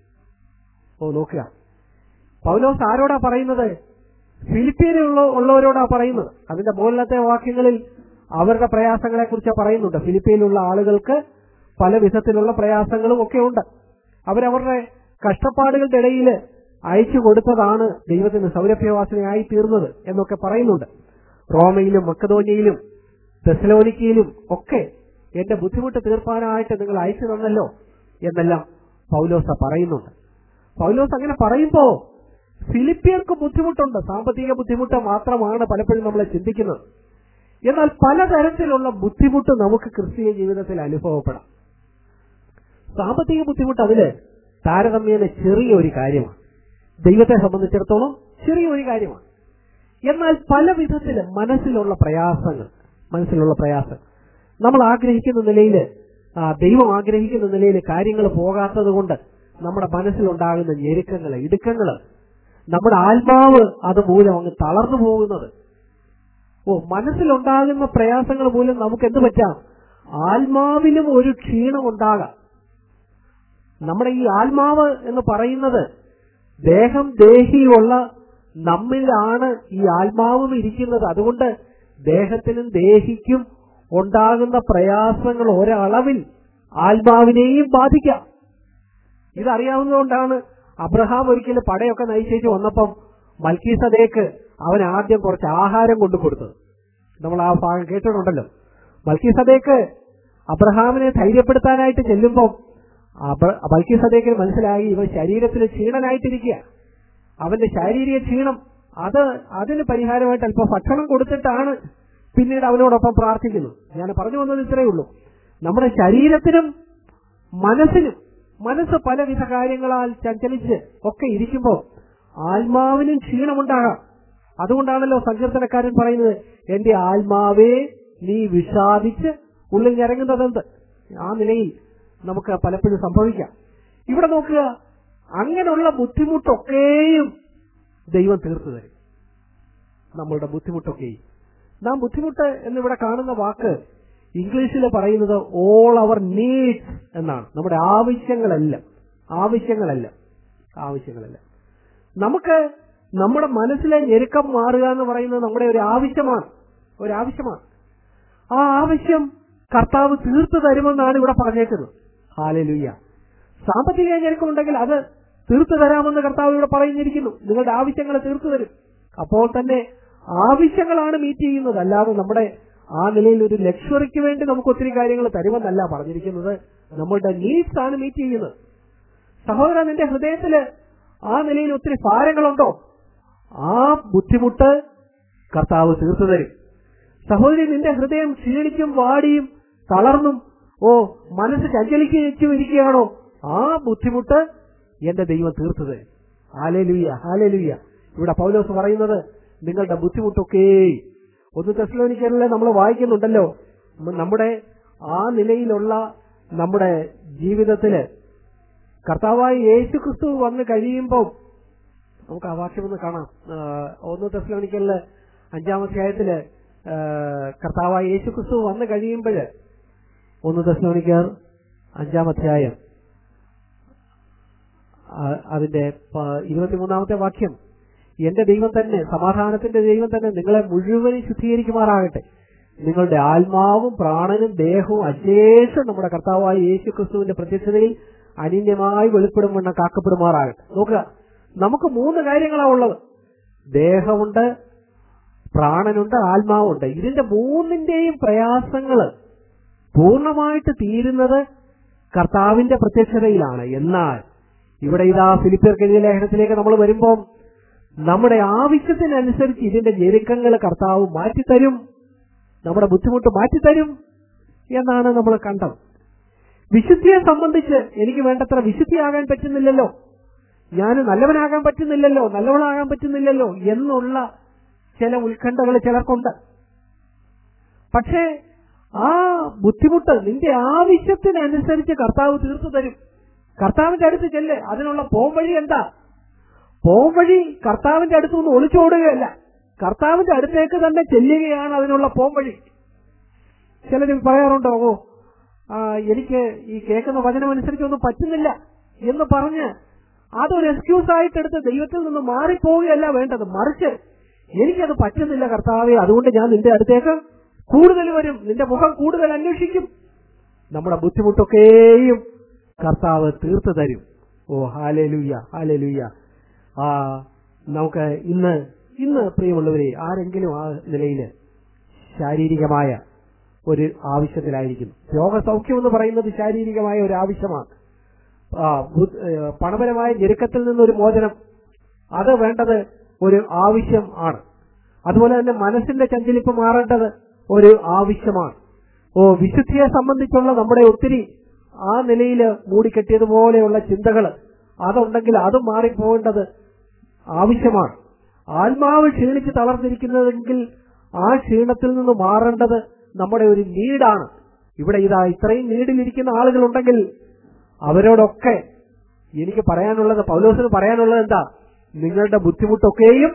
ഓ നോക്കുക പൗലോസ് ആരോടാ പറയുന്നത് ഫിലിപ്പീനിലുള്ള ഉള്ളവരോടാ പറയുന്നത് അതിന്റെ മുകളിലത്തെ വാക്യങ്ങളിൽ അവരുടെ പ്രയാസങ്ങളെ കുറിച്ച് പറയുന്നുണ്ട് ഫിലിപ്പീനിലുള്ള ആളുകൾക്ക് പല വിധത്തിലുള്ള പ്രയാസങ്ങളും ഒക്കെ ഉണ്ട് അവരവരുടെ കഷ്ടപ്പാടുകളുടെ ഇടയിൽ അയച്ചു കൊടുത്തതാണ് ദൈവത്തിന് സൗരഭ്യവാസനയായി തീർന്നത് എന്നൊക്കെ പറയുന്നുണ്ട് റോമയിലും മക്കതോനിയയിലും തെസലോനിക്കയിലും ഒക്കെ എന്റെ ബുദ്ധിമുട്ട് തീർപ്പാനായിട്ട് നിങ്ങൾ അയച്ചു തന്നല്ലോ എന്നെല്ലാം പൗലോസ പറയുന്നുണ്ട് പൗലോസ് അങ്ങനെ പറയുമ്പോ ഫിലിപ്പിയർക്ക് ബുദ്ധിമുട്ടുണ്ട് സാമ്പത്തിക ബുദ്ധിമുട്ട് മാത്രമാണ് പലപ്പോഴും നമ്മളെ ചിന്തിക്കുന്നത് എന്നാൽ പലതരത്തിലുള്ള ബുദ്ധിമുട്ട് നമുക്ക് ക്രിസ്തീയ ജീവിതത്തിൽ അനുഭവപ്പെടാം സാമ്പത്തിക ബുദ്ധിമുട്ട് അതില് താരതമ്യേന ചെറിയ ഒരു കാര്യമാണ് ദൈവത്തെ സംബന്ധിച്ചിടത്തോളം ചെറിയ ഒരു കാര്യമാണ് എന്നാൽ പല വിധത്തില് മനസ്സിലുള്ള പ്രയാസങ്ങൾ മനസ്സിലുള്ള പ്രയാസം നമ്മൾ ആഗ്രഹിക്കുന്ന നിലയിൽ ആ, ദൈവം ആഗ്രഹിക്കുന്ന നിലയിൽ കാര്യങ്ങൾ പോകാത്തത് കൊണ്ട് നമ്മുടെ മനസ്സിലുണ്ടാകുന്ന ഞെരുക്കങ്ങള് ഇടുക്കങ്ങള് നമ്മുടെ ആത്മാവ് അത് മൂലം അങ്ങ് തളർന്നു പോകുന്നത് ഓ മനസ്സിലുണ്ടാകുന്ന പ്രയാസങ്ങൾ മൂലം നമുക്ക് എന്ത് പറ്റാം ആത്മാവിലും ഒരു ക്ഷീണം ഉണ്ടാകാം നമ്മുടെ ഈ ആത്മാവ് എന്ന് പറയുന്നത് ദേഹം ദേഹിയുള്ള നമ്മിലാണ് ഈ ആത്മാവും ഇരിക്കുന്നത് അതുകൊണ്ട് ദേഹത്തിനും ദേഹിക്കും ഉണ്ടാകുന്ന പ്രയാസങ്ങൾ ഒരളവിൽ ആത്മാവിനെയും ബാധിക്കാം ഇതറിയാവുന്നതുകൊണ്ടാണ് അബ്രഹാം ഒരിക്കലും പടയൊക്കെ നയിച്ചേച്ച് വന്നപ്പം മൽക്കീസദേക്ക് അവൻ ആദ്യം കുറച്ച് ആഹാരം കൊണ്ടു കൊടുത്തത് നമ്മൾ ആ ഭാഗം കേട്ടിട്ടുണ്ടല്ലോ മൽക്കീസദേക്ക് അബ്രഹാമിനെ ധൈര്യപ്പെടുത്താനായിട്ട് ചെല്ലുമ്പം അബ്ര- മൽക്കീസദേക്കിന് മനസ്സിലായി ഇവൻ ശരീരത്തിൽ ക്ഷീണനായിട്ടിരിക്കുക അവന്റെ ശാരീരിക ക്ഷീണം അത് അതിന് പരിഹാരമായിട്ട് അല്പം ഭക്ഷണം കൊടുത്തിട്ടാണ് പിന്നീട് അവനോടൊപ്പം പ്രാർത്ഥിക്കുന്നത് ഞാൻ പറഞ്ഞു വന്നത് ഇത്രയേ ഉള്ളൂ നമ്മുടെ ശരീരത്തിനും മനസ്സിനും മനസ്സ് പലവിധ കാര്യങ്ങളാൽ ചഞ്ചലിച്ച് ഒക്കെ ഇരിക്കുമ്പോൾ ആത്മാവിനും ക്ഷീണമുണ്ടാകാം അതുകൊണ്ടാണല്ലോ സങ്കീർത്തനക്കാരൻ പറയുന്നത് എന്റെ ആത്മാവേ നീ വിഷാദിച്ച് ഉള്ളിൽ ഞരങ്ങുന്നതെന്ത് ആ നിലയിൽ നമുക്ക് പലപ്പോഴും സംഭവിക്കാം ഇവിടെ നോക്കുക അങ്ങനെയുള്ള ബുദ്ധിമുട്ടൊക്കെയും ദൈവം തീർത്തു തരും നമ്മളുടെ ബുദ്ധിമുട്ടൊക്കെയും നാം ബുദ്ധിമുട്ട് എന്നിവിടെ കാണുന്ന വാക്ക് ഇംഗ്ലീഷിൽ പറയുന്നത് ഓൾ അവർ നീഡ്സ് എന്നാണ് നമ്മുടെ ആവശ്യങ്ങളെല്ലാം ആവശ്യങ്ങളെല്ലാം ആവശ്യങ്ങളെല്ലാം നമുക്ക് നമ്മുടെ മനസ്സിലെ ഞെരുക്കം മാറുക എന്ന് പറയുന്നത് നമ്മുടെ ഒരു ആവശ്യമാണ് ഒരു ആവശ്യമാണ് ആ ആവശ്യം കർത്താവ് തീർത്തു തരുമെന്നാണ് ഇവിടെ പറഞ്ഞേക്കുന്നത് ഹാലലുയ്യ സാമ്പത്തിക ഞെരുക്കമുണ്ടെങ്കിൽ അത് തീർത്തു തരാമെന്ന് കർത്താവ് ഇവിടെ പറഞ്ഞിരിക്കുന്നു നിങ്ങളുടെ ആവശ്യങ്ങൾ തീർത്തു തരും അപ്പോൾ തന്നെ ആവശ്യങ്ങളാണ് മീറ്റ് ചെയ്യുന്നത് അല്ലാതെ നമ്മുടെ ആ നിലയിൽ ഒരു ലക്ഷറിക്ക് വേണ്ടി നമുക്ക് ഒത്തിരി കാര്യങ്ങൾ തരുമെന്നല്ല പറഞ്ഞിരിക്കുന്നത് നമ്മളുടെ നീഡ്സ് ആണ് മീറ്റ് ചെയ്യുന്നത് സഹോദര നിന്റെ ഹൃദയത്തില് ആ നിലയിൽ ഒത്തിരി ഭാരങ്ങളുണ്ടോ ആ ബുദ്ധിമുട്ട് കർത്താവ് തീർത്തു തരും സഹോദരി നിന്റെ ഹൃദയം ക്ഷീണിച്ചും വാടിയും തളർന്നും ഓ മനസ്സ് ചഞ്ചലിക്കും ഇരിക്കുകയാണോ ആ ബുദ്ധിമുട്ട് എന്റെ ദൈവം തീർത്തു തരും ഹാലേലുയ്യ ഹാലേലുയ്യ ഇവിടെ പൗലോസ് പറയുന്നത് നിങ്ങളുടെ ബുദ്ധിമുട്ടൊക്കെ ഒന്ന് തെസ്ലോനിക്കലിലെ നമ്മൾ വായിക്കുന്നുണ്ടല്ലോ ഉം നമ്മുടെ ആ നിലയിലുള്ള നമ്മുടെ ജീവിതത്തില് കർത്താവായ യേശു ക്രിസ്തു വന്ന് കഴിയുമ്പോൾ നമുക്ക് ആ വാക്യം ഒന്ന് കാണാം ആ, ഒന്ന് തെസ്ലോനിക്കലില് അഞ്ചാം അധ്യായത്തില് ആ, കർത്താവായ യേശു ക്രിസ്തു വന്ന് കഴിയുമ്പോൾ ഒന്ന് തെസ്ലോനിക്കർ അഞ്ചാം അധ്യായം ആ, അതിന്റെ പ- ഇരുപത്തിമൂന്നാമത്തെ വാക്യം എന്റെ ദൈവം തന്നെ സമാധാനത്തിന്റെ ദൈവം തന്നെ നിങ്ങളെ മുഴുവനും ശുദ്ധീകരിക്കുമാറാകട്ടെ നിങ്ങളുടെ ആത്മാവും പ്രാണനും ദേഹവും അശേഷം നമ്മുടെ കർത്താവായ യേശു ക്രിസ്തുവിന്റെ പ്രത്യക്ഷതയിൽ അനിന്യമായി വെളിപ്പെടുമെന്ന് കാക്കപ്പെടുമാറാകട്ടെ നോക്കുക നമുക്ക് മൂന്ന് കാര്യങ്ങളാണ് ഉള്ളത് ദേഹമുണ്ട് പ്രാണനുണ്ട് ആത്മാവുണ്ട് ഇതിന്റെ മൂന്നിന്റെയും പ്രയാസങ്ങള് പൂർണ്ണമായിട്ട് തീരുന്നത് കർത്താവിന്റെ പ്രത്യക്ഷതയിലാണ് എന്നാൽ ഇവിടെ ഇതാ ഫിലിപ്പിയർക്കെതിരെ ലേഖനത്തിലേക്ക് നമ്മൾ വരുമ്പോൾ നമ്മുടെ ആവശ്യത്തിനനുസരിച്ച് ഇതിന്റെ ഞെരുക്കങ്ങൾ കർത്താവ് മാറ്റിത്തരും നമ്മുടെ ബുദ്ധിമുട്ട് മാറ്റിത്തരും എന്നാണ് നമ്മൾ കണ്ടത് വിശുദ്ധിയെ സംബന്ധിച്ച് എനിക്ക് വേണ്ടത്ര വിശുദ്ധിയാകാൻ പറ്റുന്നില്ലല്ലോ ഞാൻ നല്ലവനാകാൻ പറ്റുന്നില്ലല്ലോ നല്ലവനാകാൻ പറ്റുന്നില്ലല്ലോ എന്നുള്ള ചില ഉത്കണ്ഠകൾ ചിലർക്കുണ്ട് പക്ഷേ ആ ബുദ്ധിമുട്ട് നിന്റെ ആവശ്യത്തിനനുസരിച്ച് കർത്താവ് തീർത്തു തരും കർത്താവിന്റെ അടുത്ത് ചെല്ല് അതിനുള്ള പോംവഴി എന്താ പോംവഴി കർത്താവിന്റെ അടുത്ത് നിന്ന് ഒളിച്ചോടുകയല്ല കർത്താവിന്റെ അടുത്തേക്ക് തന്നെ ചെല്ലുകയാണ് അതിനുള്ള പോംവഴി ചിലർ പറയാറുണ്ടോ ഓ ആ, എനിക്ക് ഈ കേൾക്കുന്ന വചനം അനുസരിച്ചൊന്നും പറ്റുന്നില്ല എന്ന് പറഞ്ഞ് അതൊരു എക്സ്ക്യൂസ് ആയിട്ട് എടുത്ത് ദൈവത്തിൽ നിന്ന് മാറിപ്പോവുകയല്ല വേണ്ടത് മറിച്ച് എനിക്കത് പറ്റുന്നില്ല കർത്താവെ അതുകൊണ്ട് ഞാൻ നിന്റെ അടുത്തേക്ക് കൂടുതൽ വരും നിന്റെ മുഖം കൂടുതൽ അന്വേഷിക്കും നമ്മുടെ ബുദ്ധിമുട്ടൊക്കെയും കർത്താവ് തീർത്തു തരും ഓ ഹാലേലുയ്യ ഹാലേലുയ്യ ആ നമുക്ക് ഇന്ന് ഇന്ന് പ്രിയമുള്ളവരെ ആരെങ്കിലും ആ നിലയിൽ ശാരീരികമായ ഒരു ആവശ്യത്തിലായിരിക്കും രോഗസൗഖ്യം എന്ന് പറയുന്നത് ശാരീരികമായ ഒരു ആവശ്യമാണ് ആ, ബു- ഏ, പണപരമായ ഞെരുക്കത്തിൽ നിന്നൊരു മോചനം അത് വേണ്ടത് ഒരു ആവശ്യം ആണ് അതുപോലെ തന്നെ മനസ്സിന്റെ ചഞ്ചലിപ്പ് മാറേണ്ടത് ഒരു ആവശ്യമാണ് ഓ വിശുദ്ധിയെ സംബന്ധിച്ചുള്ള നമ്മുടെ ഒത്തിരി ആ നിലയിൽ മൂടിക്കെട്ടിയതുപോലെയുള്ള ചിന്തകൾ അതുണ്ടെങ്കിൽ അത് മാറിപ്പോകേണ്ടത് ആവശ്യമാണ് ആത്മാവ് ക്ഷീണിച്ച് തളർന്നിരിക്കുന്നതെങ്കിൽ ആ ക്ഷീണത്തിൽ നിന്ന് മാറേണ്ടത് നമ്മുടെ ഒരു നീടാണ് ഇവിടെ ഇതാ ഇത്രയും നീടിലിരിക്കുന്ന ആളുകളുണ്ടെങ്കിൽ അവരോടൊക്കെ എനിക്ക് പറയാനുള്ളത് പൗലോസിന് പറയാനുള്ളത് എന്താ നിങ്ങളുടെ ബുദ്ധിമുട്ടൊക്കെയും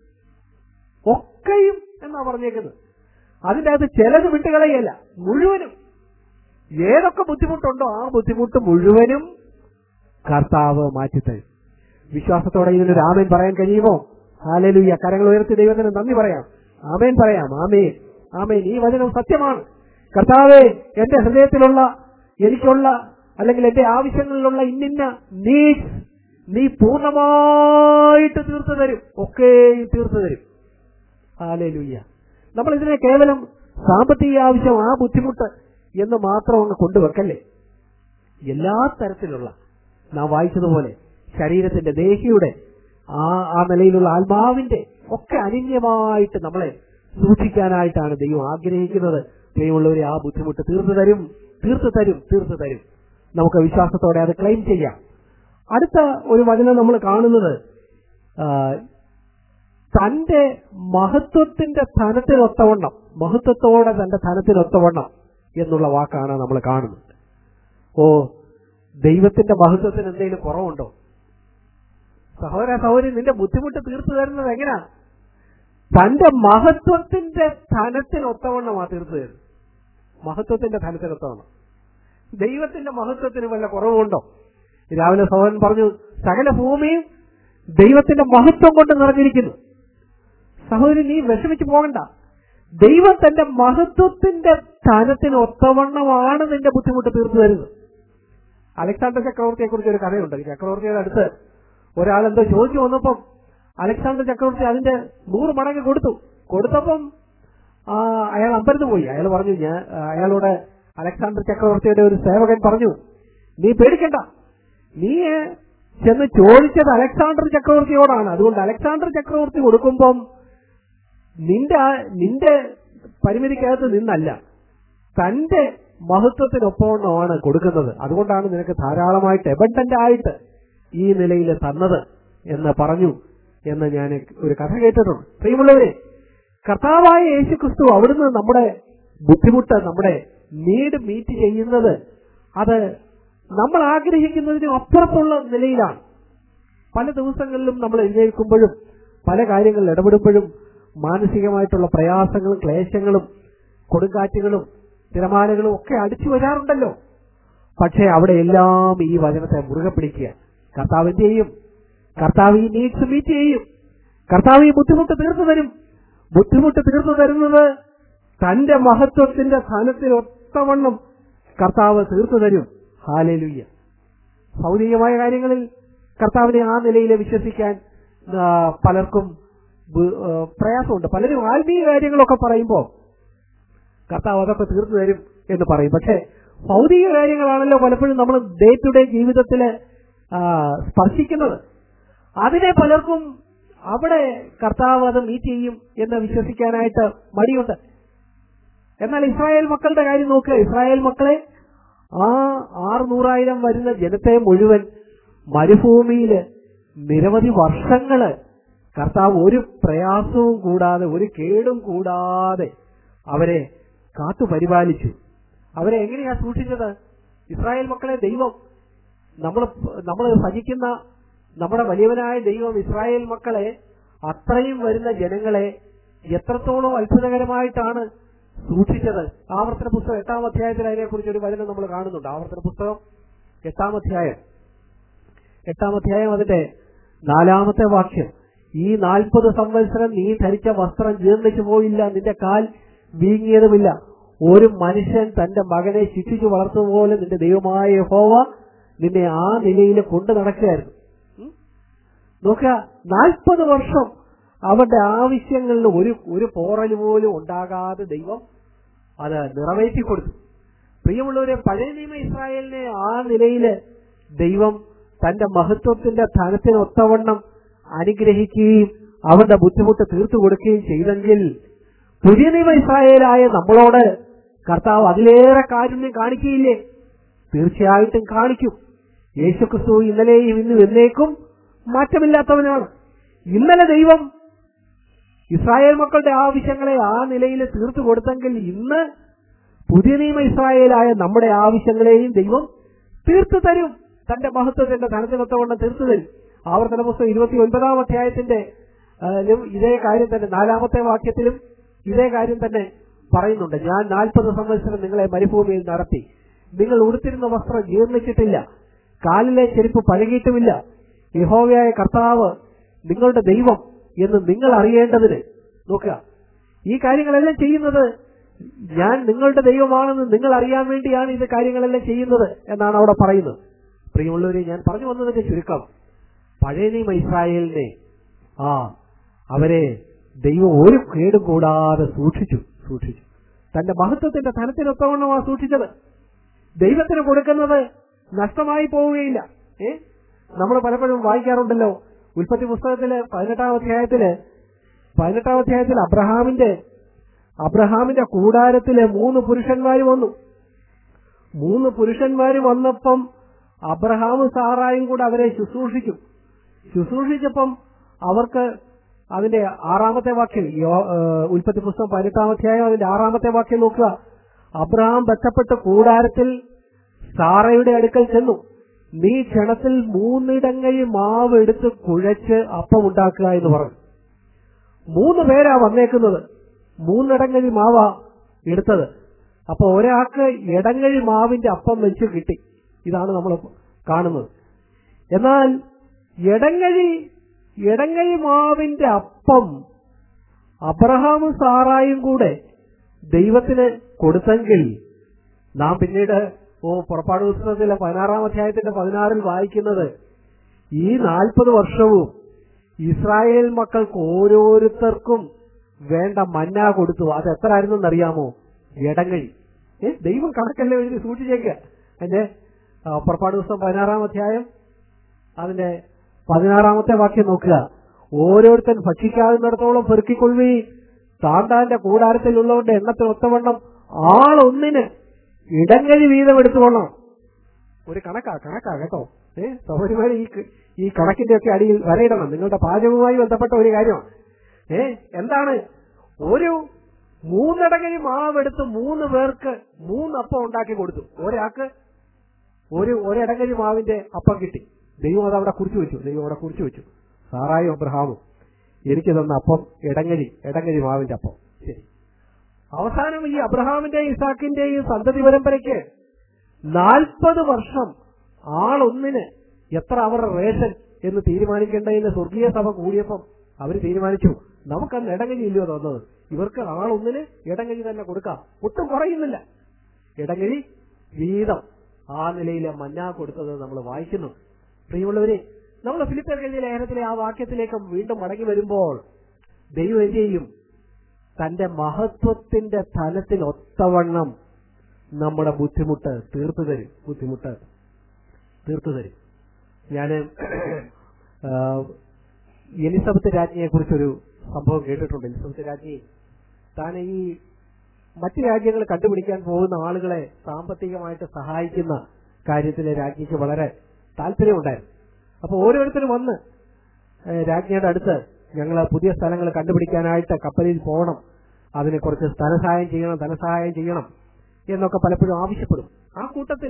ഒക്കെയും എന്നാ പറഞ്ഞേക്കുന്നത് അതിന്റെ അകത്ത് ചിലത് വിട്ടുകളയല്ല മുഴുവനും ഏതൊക്കെ ബുദ്ധിമുട്ടുണ്ടോ ആ ബുദ്ധിമുട്ട് മുഴുവനും കർത്താവ് മാറ്റിത്തരും വിശ്വാസത്തോടെ ഇതിനൊരു ആമേൻ പറയാൻ കഴിയുമോ ഹാലലുയ്യ കരങ്ങൾ ഉയർത്തി ദൈവത്തിന് നന്ദി പറയാം ആമേൻ പറയാം ആമേൻ ആമേൻ ഈ വചനം സത്യമാണ് കർത്താവെ എന്റെ ഹൃദയത്തിലുള്ള എനിക്കുള്ള അല്ലെങ്കിൽ എന്റെ ആവശ്യങ്ങളിലുള്ള ഇന്നിന്ന നീഡ്സ് നീ പൂർണ്ണമായിട്ട് തീർത്തു തരും ഒക്കെയും തീർത്തു തരും ഹാലലുയ്യ നമ്മൾ ഇതിനെ കേവലം സാമ്പത്തിക ആവശ്യം ആ ബുദ്ധിമുട്ട് എന്ന് മാത്രം അങ്ങ് കൊണ്ടുവെക്കല്ലേ എല്ലാ തരത്തിലുള്ള നാം വായിച്ചതുപോലെ ശരീരത്തിന്റെ ദേഹിയുടെ ആ ആ നിലയിലുള്ള ആത്മാവിന്റെ ഒക്കെ അനിന്യമായിട്ട് നമ്മളെ സൂക്ഷിക്കാനായിട്ടാണ് ദൈവം ആഗ്രഹിക്കുന്നത് ദൈവമുള്ളവരെ ആ ബുദ്ധിമുട്ട് തീർത്തു തരും തീർത്തു തരും തീർത്തു തരും നമുക്ക് വിശ്വാസത്തോടെ അത് ക്ലെയിം ചെയ്യാം അടുത്ത ഒരു വചനം നമ്മൾ കാണുന്നത് ആ, തന്റെ മഹത്വത്തിന്റെ ധനത്തിനൊത്തവണ്ണം മഹത്വത്തോടെ തന്റെ ധനത്തിനൊത്തവണ്ണം എന്നുള്ള വാക്കാണ് നമ്മൾ കാണുന്നത് ഓ ദൈവത്തിന്റെ മഹത്വത്തിന് എന്തെങ്കിലും കുറവുണ്ടോ സഹോദര സഹോദരി നിന്റെ ബുദ്ധിമുട്ട് തീർത്തു തരുന്നത് എങ്ങനെയാ തന്റെ മഹത്വത്തിന്റെ ധനത്തിനൊത്തവണ്ണമാ തീർത്തു തരുന്നത് മഹത്വത്തിന്റെ ധനത്തിനൊത്തവണ്ണം ദൈവത്തിന്റെ മഹത്വത്തിന് വല്ല കുറവുണ്ടോ രാവിലെ സഹോദരൻ പറഞ്ഞു സകല ഭൂമിയും ദൈവത്തിന്റെ മഹത്വം കൊണ്ട് നിറഞ്ഞിരിക്കുന്നു സഹോദരി നീ വിഷമിച്ചു പോകണ്ട ദൈവം തന്റെ മഹത്വത്തിന്റെ സ്ഥാനത്തിന് ഒത്തവണ്ണമാണ് നിന്റെ ബുദ്ധിമുട്ട് തീർത്തു തരുന്നത് അലക്സാണ്ടർ ചക്രവർത്തിയെ കുറിച്ച് ഒരു കഥയുണ്ട് ഈ ചക്രവർത്തിയുടെ അടുത്ത് ഒരാൾ എന്തോ ചോദിച്ചു വന്നപ്പം അലക്സാണ്ടർ ചക്രവർത്തി അതിന്റെ നൂറ് മടങ്ങ് കൊടുത്തു കൊടുത്തപ്പം ആ, അയാൾ അമ്പരന്ന് പോയി അയാൾ പറഞ്ഞു ഞാൻ ആ, അയാളോട് അലക്സാണ്ടർ ചക്രവർത്തിയുടെ ഒരു സേവകൻ പറഞ്ഞു നീ പേടിക്കണ്ട നീ ഏ, ചെന്ന് ചോദിച്ചത് അലക്സാണ്ടർ ചക്രവർത്തിയോടാണ് അതുകൊണ്ട് അലക്സാണ്ടർ ചക്രവർത്തി കൊടുക്കുമ്പം നിന്റെ ആ- നിന്റെ പരിമിതിക്കകത്ത് നിന്നല്ല തന്റെ മഹത്വത്തിനൊപ്പമാണ് കൊടുക്കുന്നത് അതുകൊണ്ടാണ് നിനക്ക് ധാരാളമായിട്ട് എബണ്ടന്റ് ആയിട്ട് ഈ നിലയിൽ തന്നത് എന്ന് പറഞ്ഞു എന്ന് ഞാൻ ഒരു കഥ കേട്ടിട്ടുണ്ട് പ്രിയമുള്ളവരെ കർത്താവായ യേശു ക്രിസ്തു അവിടുന്ന് നമ്മുടെ ബുദ്ധിമുട്ട് നമ്മുടെ നീഡ് മീറ്റ് ചെയ്യുന്നത് അത് നമ്മൾ ആഗ്രഹിക്കുന്നതിനും അപ്പുറത്തുള്ള നിലയിലാണ് പല ദിവസങ്ങളിലും നമ്മൾ എഴുന്നേൽക്കുമ്പോഴും പല കാര്യങ്ങളിൽ ഇടപെടുമ്പോഴും മാനസികമായിട്ടുള്ള പ്രയാസങ്ങളും ക്ലേശങ്ങളും കൊടുങ്കാറ്റുകളും തിരമാലകളും ഒക്കെ അടിച്ചു വരാറുണ്ടല്ലോ പക്ഷേ അവിടെ എല്ലാം ഈ വചനത്തെ മുറുകെ പിടിക്കുക കർത്താവ് എന്ത് ചെയ്യും കർത്താവ് ഈ നീഡ്സ് മീറ്റ് ചെയ്യും കർത്താവ് ഈ ബുദ്ധിമുട്ട് തീർത്തു തരും ബുദ്ധിമുട്ട് തീർത്തു തരുന്നത് തന്റെ മഹത്വത്തിന്റെ സ്ഥാനത്തിൽ ഒത്തവണ്ണം കർത്താവ് തീർത്തു തരും ഹാലേലുയ്യ ഭൗതികമായ കാര്യങ്ങളിൽ കർത്താവിനെ ആ നിലയിൽ വിശ്വസിക്കാൻ ആ, പലർക്കും ബ്- ആ, പ്രയാസമുണ്ട് പലരും ആത്മീയ കാര്യങ്ങളൊക്കെ പറയുമ്പോൾ കർത്താവ് അതൊക്കെ തീർത്തു തരും എന്ന് പറയും പക്ഷേ ഭൗതിക കാര്യങ്ങളാണല്ലോ പലപ്പോഴും നമ്മൾ ഡേ ടു ഡേ ജീവിതത്തിൽ സ്പർശിക്കുന്നത് അതിനെ പലർക്കും അവിടെ കർത്താവ് അത് മീറ്റ് ചെയ്യും എന്ന് വിശ്വസിക്കാനായിട്ട് മടിയുണ്ട് എന്നാൽ ഇസ്രായേൽ മക്കളുടെ കാര്യം നോക്കുക ഇസ്രായേൽ മക്കളെ ആ ആറുനൂറായിരം വരുന്ന ജനത്തെ മുഴുവൻ മരുഭൂമിയില് നിരവധി വർഷങ്ങള് കർത്താവ് ഒരു പ്രയാസവും കൂടാതെ ഒരു കേടും കൂടാതെ അവരെ കാത്തു പരിപാലിച്ചു അവരെ എങ്ങനെയാ സൂക്ഷിച്ചത് ഇസ്രായേൽ മക്കളെ ദൈവം നമ്മൾ നമ്മൾ ഭജിക്കുന്ന നമ്മുടെ വലിയവനായ ദൈവം ഇസ്രായേൽ മക്കളെ അത്രയും വരുന്ന ജനങ്ങളെ എത്രത്തോളം അത്ഭുതകരമായിട്ടാണ് സൂക്ഷിച്ചത് ആവർത്തന പുസ്തകം എട്ടാം അധ്യായത്തിൽ അതിനെക്കുറിച്ച് ഒരു വചനം നമ്മൾ കാണുന്നുണ്ട് ആവർത്തന പുസ്തകം എട്ടാം അധ്യായം എട്ടാം അധ്യായം അതിന്റെ നാലാമത്തെ വാക്യം ഈ നാൽപ്പത് സംവത്സരം നീ ധരിച്ച വസ്ത്രം ജീർണിച്ചു പോയില്ല നിന്റെ കാൽ വീങ്ങിയതുമില്ല ഒരു മനുഷ്യൻ തന്റെ മകനെ ശിക്ഷിച്ചു വളർത്തുപോലെ നിന്റെ ദൈവമായ യഹോവ നിന്നെ ആ നിലയിൽ കൊണ്ടു നടക്കുകയായിരുന്നു ഉം? നോക്കുക നാൽപ്പത് വർഷം അവന്റെ ആവശ്യങ്ങളിൽ ഒരു ഒരു പോറല് പോലും ഉണ്ടാകാതെ ദൈവം അത് നിറവേറ്റി കൊടുത്തു പ്രിയമുള്ളവരെ പഴയ നിയമ ഇസ്രായേലിനെ ആ നിലയിൽ ദൈവം തന്റെ മഹത്വത്തിന്റെ ധനത്തിനൊത്തവണ്ണം അനുഗ്രഹിക്കുകയും അവന്റെ ബുദ്ധിമുട്ട് തീർത്തു കൊടുക്കുകയും ചെയ്തെങ്കിൽ പുതിയ നിയമ ഇസ്രായേലായ നമ്മളോട് കർത്താവ് അതിലേറെ കാരുണ്യം കാണിക്കുകയില്ലേ തീർച്ചയായിട്ടും കാണിക്കും യേശുക്രിസ്തു ഇന്നലെയും ഇന്നും എന്നേക്കും മാറ്റമില്ലാത്തവനാണ് ഇന്നലെ ദൈവം ഇസ്രായേൽ മക്കളുടെ ആവശ്യങ്ങളെ ആ നിലയിൽ തീർത്തു കൊടുത്തെങ്കിൽ ഇന്ന് പുതിയ നിയമ ഇസ്രായേലായ നമ്മുടെ ആവശ്യങ്ങളെയും ദൈവം തീർത്തു തരും തന്റെ മഹത്വത്തിന്റെ ധനത്തിനൊത്തവണ്ണം തീർത്തു തരും ആവർത്തന പുസ്തകം ഇരുപത്തി ഒൻപതാം അധ്യായത്തിന്റെ ആ, ലും ഇതേ കാര്യം തന്നെ നാലാമത്തെ വാക്യത്തിലും ഇതേ കാര്യം തന്നെ പറയുന്നുണ്ട് ഞാൻ നാൽപ്പത് സംവത്സരം നിങ്ങളെ മരുഭൂമിയിൽ നടത്തി നിങ്ങൾ ഉടുത്തിരുന്ന വസ്ത്രം ജീർണിച്ചിട്ടില്ല കാലിലെ ചെരുപ്പ് പഴകിയിട്ടുമില്ല യഹോവയായ കർത്താവ് നിങ്ങളുടെ ദൈവം എന്ന് നിങ്ങൾ അറിയേണ്ടതിന് നോക്കുക ഈ കാര്യങ്ങളെല്ലാം ചെയ്യുന്നത് ഞാൻ നിങ്ങളുടെ ദൈവമാണെന്ന് നിങ്ങൾ അറിയാൻ വേണ്ടിയാണ് ഇത് കാര്യങ്ങളെല്ലാം ചെയ്യുന്നത് എന്നാണ് അവിടെ പറയുന്നത് പ്രിയമുള്ളവരെ ഞാൻ പറഞ്ഞു വന്നതിന്റെ ചുരുക്കം പഴയ നിയമ ഇസ്രായേലിനെ ആ അവരെ ദൈവം ഒരു കേടും കൂടാതെ സൂക്ഷിച്ചു സൂക്ഷിച്ചു തന്റെ മഹത്വത്തിന്റെ ധനത്തിനൊത്തവണ്ണമാണ് സൂക്ഷിച്ചത് ദൈവത്തിന് കൊടുക്കുന്നത് നഷ്ടമായി പോവുകയില്ല ഏ നമ്മൾ പലപ്പോഴും വായിക്കാറുണ്ടല്ലോ ഉൽപ്പത്തി പുസ്തകത്തില് പതിനെട്ടാം അധ്യായത്തില് പതിനെട്ടാം അധ്യായത്തിൽ അബ്രഹാമിന്റെ അബ്രഹാമിന്റെ കൂടാരത്തില് മൂന്ന് പുരുഷന്മാർ വന്നു മൂന്ന് പുരുഷന്മാർ വന്നപ്പം അബ്രഹാമും സാറായും കൂടെ അവരെ ശുശ്രൂഷിച്ചു ശുശ്രൂഷിച്ചപ്പം അവർക്ക് അതിന്റെ ആറാമത്തെ വാക്യം യോ- ഏഹ് ഉൽപ്പത്തി പുസ്തകം പതിനെട്ടാം അധ്യായം അതിന്റെ ആറാമത്തെ വാക്യം നോക്കുക അബ്രഹാം ബന്ധപ്പെട്ട കൂടാരത്തിൽ സാറയുടെ അടുക്കൽ ചെന്നു നീ ക്ഷണത്തിൽ മൂന്നിടങ്ങഴി മാവ് എടുത്ത് കുഴച്ച് അപ്പം ഉണ്ടാക്കുക എന്ന് പറഞ്ഞു മൂന്ന് പേരാ വന്നേക്കുന്നത് മൂന്നിടങ്ങഴി മാവാ എടുത്തത് അപ്പൊ ഒരാൾക്ക് ഇടങ്ങഴി മാവിന്റെ അപ്പം വെച്ച് കിട്ടി ഇതാണ് നമ്മൾ കാണുന്നത് എന്നാൽ ഇടങ്ങഴി ഇടങ്ങഴി മാവിന്റെ അപ്പം അബ്രഹാമും സാറായും കൂടെ ദൈവത്തിന് കൊടുത്തെങ്കിൽ നാം പിന്നീട് ഓ പുറപ്പാട് പുസ്തകത്തിലെ പതിനാറാം അധ്യായത്തിന്റെ പതിനാറിൽ വായിക്കുന്നത് ഈ നാൽപ്പത് വർഷവും ഇസ്രായേൽ മക്കൾക്ക് ഓരോരുത്തർക്കും വേണ്ട മന്ന കൊടുത്തു അത് എത്ര ആയിരുന്നെന്ന് അറിയാമോ ഇടങ്ങഴി ഏ ദൈവം കണക്കല്ലേ എഴുതി സൂക്ഷിച്ചേക്കുക അതിന്റെ ആ, പുറപ്പാട് പുസ്തകം പതിനാറാം അധ്യായം അതിന്റെ പതിനാറാമത്തെ വാക്യം നോക്കുക ഓരോരുത്തൻ ഭക്ഷിക്കാവുന്നിടത്തോളം പെറുക്കിക്കൊള്ളുകി താണ്ടാന്റെ കൂടാരത്തിലുള്ളവന്റെ എണ്ണത്തിന് ഒത്തവണ്ണം ആളൊന്നിന് ഇടങ്ങഴി വീതം എടുത്തുകൊള്ളണം ഒരു കണക്കാ കണക്കാ കേട്ടോ ഏ സൗകര്യമായി ഈ ക- ഈ കണക്കിന്റെ ഒക്കെ അടിയിൽ വരയിടണം നിങ്ങളുടെ പാചകവുമായി ബന്ധപ്പെട്ട ഒരു കാര്യമാണ് ഏ എന്താണ് ഒരു മൂന്നിടങ്ങഴി മാവെടുത്ത് മൂന്ന് പേർക്ക് മൂന്ന് അപ്പം ഉണ്ടാക്കി കൊടുത്തു ഒരാൾക്ക് ഒരു ഒരിടങ്ങഴി മാവിന്റെ അപ്പം കിട്ടി ദൈവം അത് അവിടെ കുറിച്ചു വെച്ചു ദൈവം അവിടെ കുറിച്ചു വെച്ചു സാറായും അബ്രഹാമും എനിക്ക് തന്ന അപ്പം ഇടങ്ങഴി ഇടങ്ങഴി മാവിന്റെ അപ്പം ശരി അവസാനം ഈ അബ്രഹാമിന്റെയും ഇസാക്കിന്റെയും സന്തതി പരമ്പരയ്ക്ക് നാൽപ്പത് വർഷം ആളൊന്നിന് എത്ര അവരുടെ റേഷൻ എന്ന് തീരുമാനിക്കേണ്ടതിന് സ്വർഗീയ സഭ കൂടിയപ്പം അവർ തീരുമാനിച്ചു നമുക്കന്ന് ഇടങ്ങഴി ഇല്ലയോ തന്നത് ഇവർക്ക് ആളൊന്നിന് ഇടങ്ങഴി തന്നെ കൊടുക്കാം ഒട്ടും കുറയുന്നില്ല ഇടങ്ങഴി വീതം ആ നിലയിലെ മന്ന കൊടുത്തത് നമ്മൾ വായിക്കുന്നു പ്രിയമുള്ളവരെ നമ്മൾ ഫിലിപ്പർ കഴിഞ്ഞ ലേഖനത്തിലെ ആ വാക്യത്തിലേക്ക് വീണ്ടും മടങ്ങി വരുമ്പോൾ ദൈവം എന്ത് ചെയ്യും തന്റെ മഹത്വത്തിന്റെ തലത്തിൽ ഒത്തവണ്ണം നമ്മുടെ ബുദ്ധിമുട്ട് തീർത്തു തരും ബുദ്ധിമുട്ട് തീർത്തു തരും ഞാന് ആ, എലിസബത്ത് രാജ്ഞിയെ കുറിച്ചൊരു സംഭവം കേട്ടിട്ടുണ്ട് എലിസബത്ത് രാജ്ഞി താൻ ഈ മറ്റ് രാജ്യങ്ങൾ കണ്ടുപിടിക്കാൻ പോകുന്ന ആളുകളെ സാമ്പത്തികമായിട്ട് സഹായിക്കുന്ന കാര്യത്തിൽ രാജ്ഞിക്ക് വളരെ താല്പര്യമുണ്ടായിരുന്നു അപ്പൊ ഓരോരുത്തരും വന്ന് ഏഹ്, രാജ്ഞിയുടെ അടുത്ത് ഞങ്ങൾ പുതിയ സ്ഥലങ്ങൾ കണ്ടുപിടിക്കാനായിട്ട് കപ്പലിൽ പോകണം അതിനെ കുറച്ച് ധനസഹായം ചെയ്യണം ധനസഹായം ചെയ്യണം എന്നൊക്കെ പലപ്പോഴും ആവശ്യപ്പെടും ആ കൂട്ടത്തിൽ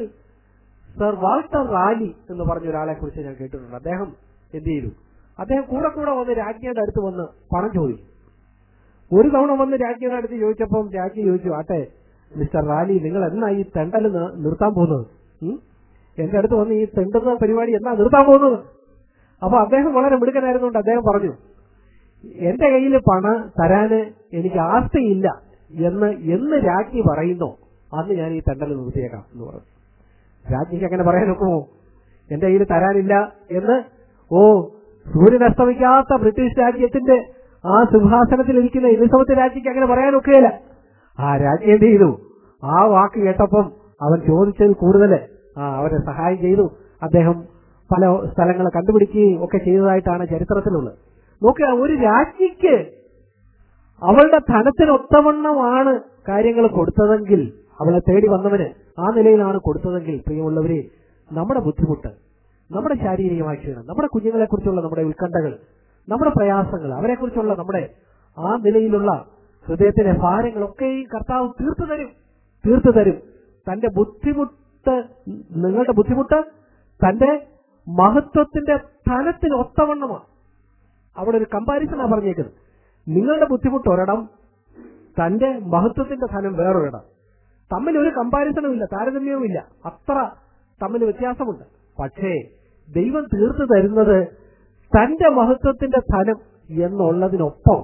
സർ വാൾട്ടർ റാലി എന്ന് പറഞ്ഞ ഒരാളെ കുറിച്ച് ഞാൻ കേട്ടിട്ടുണ്ട് അദ്ദേഹം എന്ത് ചെയ്തു അദ്ദേഹം കൂടെ കൂടെ വന്ന് രാജ്ഞിയുടെ അടുത്ത് വന്ന് പണം ചോദിച്ചു ഒരു തവണ വന്ന് രാജ്ഞിയുടെ അടുത്ത് ചോദിച്ചപ്പം രാജ്ഞി ചോദിച്ചു ആട്ടെ മിസ്റ്റർ റാലി നിങ്ങൾ എന്നാ ഈ തെണ്ടൽ ന- നിർത്താൻ പോകുന്നത് ഉം? എന്റെ അടുത്ത് വന്ന് ഈ തെണ്ടുന്ന പരിപാടി എന്നാ നിർത്താൻ പോകുന്നത് അപ്പൊ അദ്ദേഹം വളരെ മിടുക്കനായിരുന്നുകൊണ്ട് അദ്ദേഹം പറഞ്ഞു എന്റെ കയ്യിൽ പണം തരാന് എനിക്ക് ആസ്തിയില്ല എന്ന് എന്ന് രാജ്ഞി പറയുന്നോ അന്ന് ഞാൻ ഈ തെണ്ടൽ നിർത്തിയേക്കാം എന്ന് പറഞ്ഞു രാജ്ഞിക്ക് അങ്ങനെ പറയാൻ ഒക്കുമോ എന്റെ കയ്യിൽ തരാനില്ല എന്ന് ഓ സൂര്യൻ അസ്തമിക്കാത്ത ബ്രിട്ടീഷ് രാജ്യത്തിന്റെ ആ സിംഹാസനത്തിൽ ഇരിക്കുന്ന എലിസബത്ത് രാജ്ഞിക്ക് അങ്ങനെ പറയാൻ ഒക്കുകയില്ല ആ രാജ്ഞി എന്ത് ചെയ്തു ആ വാക്ക് കേട്ടപ്പം അവൻ ചോദിച്ചതിൽ കൂടുതൽ ആ അവരെ സഹായം ചെയ്തു അദ്ദേഹം പല സ്ഥലങ്ങൾ കണ്ടുപിടിക്കുകയും ഒക്കെ ചെയ്തതായിട്ടാണ് ചരിത്രത്തിലുള്ളത് നോക്കുക ഒരു രാജ്ഞിക്ക് അവളുടെ ധനത്തിനൊത്തവണ്ണമാണ് കാര്യങ്ങൾ കൊടുത്തതെങ്കിൽ അവളെ തേടി വന്നവന് ആ നിലയിലാണ് കൊടുത്തതെങ്കിൽ പ്രിയമുള്ളവരെ നമ്മുടെ ബുദ്ധിമുട്ട് നമ്മുടെ ശാരീരികമായ ക്ഷീണം നമ്മുടെ കുഞ്ഞുങ്ങളെ കുറിച്ചുള്ള നമ്മുടെ ഉത്കണ്ഠകൾ നമ്മുടെ പ്രയാസങ്ങൾ അവരെ കുറിച്ചുള്ള നമ്മുടെ ആ നിലയിലുള്ള ഹൃദയത്തിലെ ഭാരങ്ങളൊക്കെയും കർത്താവ് തീർത്തു തരും തീർത്തു തരും തന്റെ ബുദ്ധിമുട്ട് നിങ്ങളുടെ ബുദ്ധിമുട്ട് തന്റെ മഹത്വത്തിന്റെ ധനത്തിന് ഒത്തവണ്ണമാണ് അവിടെ ഒരു കമ്പാരിസണാണ് പറഞ്ഞേക്കുന്നത് നിങ്ങളുടെ ബുദ്ധിമുട്ട് ഒരിടം തന്റെ മഹത്വത്തിന്റെ ധനം വേറൊരിടം തമ്മിൽ ഒരു കമ്പാരിസണും ഇല്ല താരതമ്യവും ഇല്ല അത്ര തമ്മിൽ വ്യത്യാസമുണ്ട് പക്ഷേ ദൈവം തീർത്തു തരുന്നത് തന്റെ മഹത്വത്തിന്റെ ധനം എന്നുള്ളതിനൊപ്പം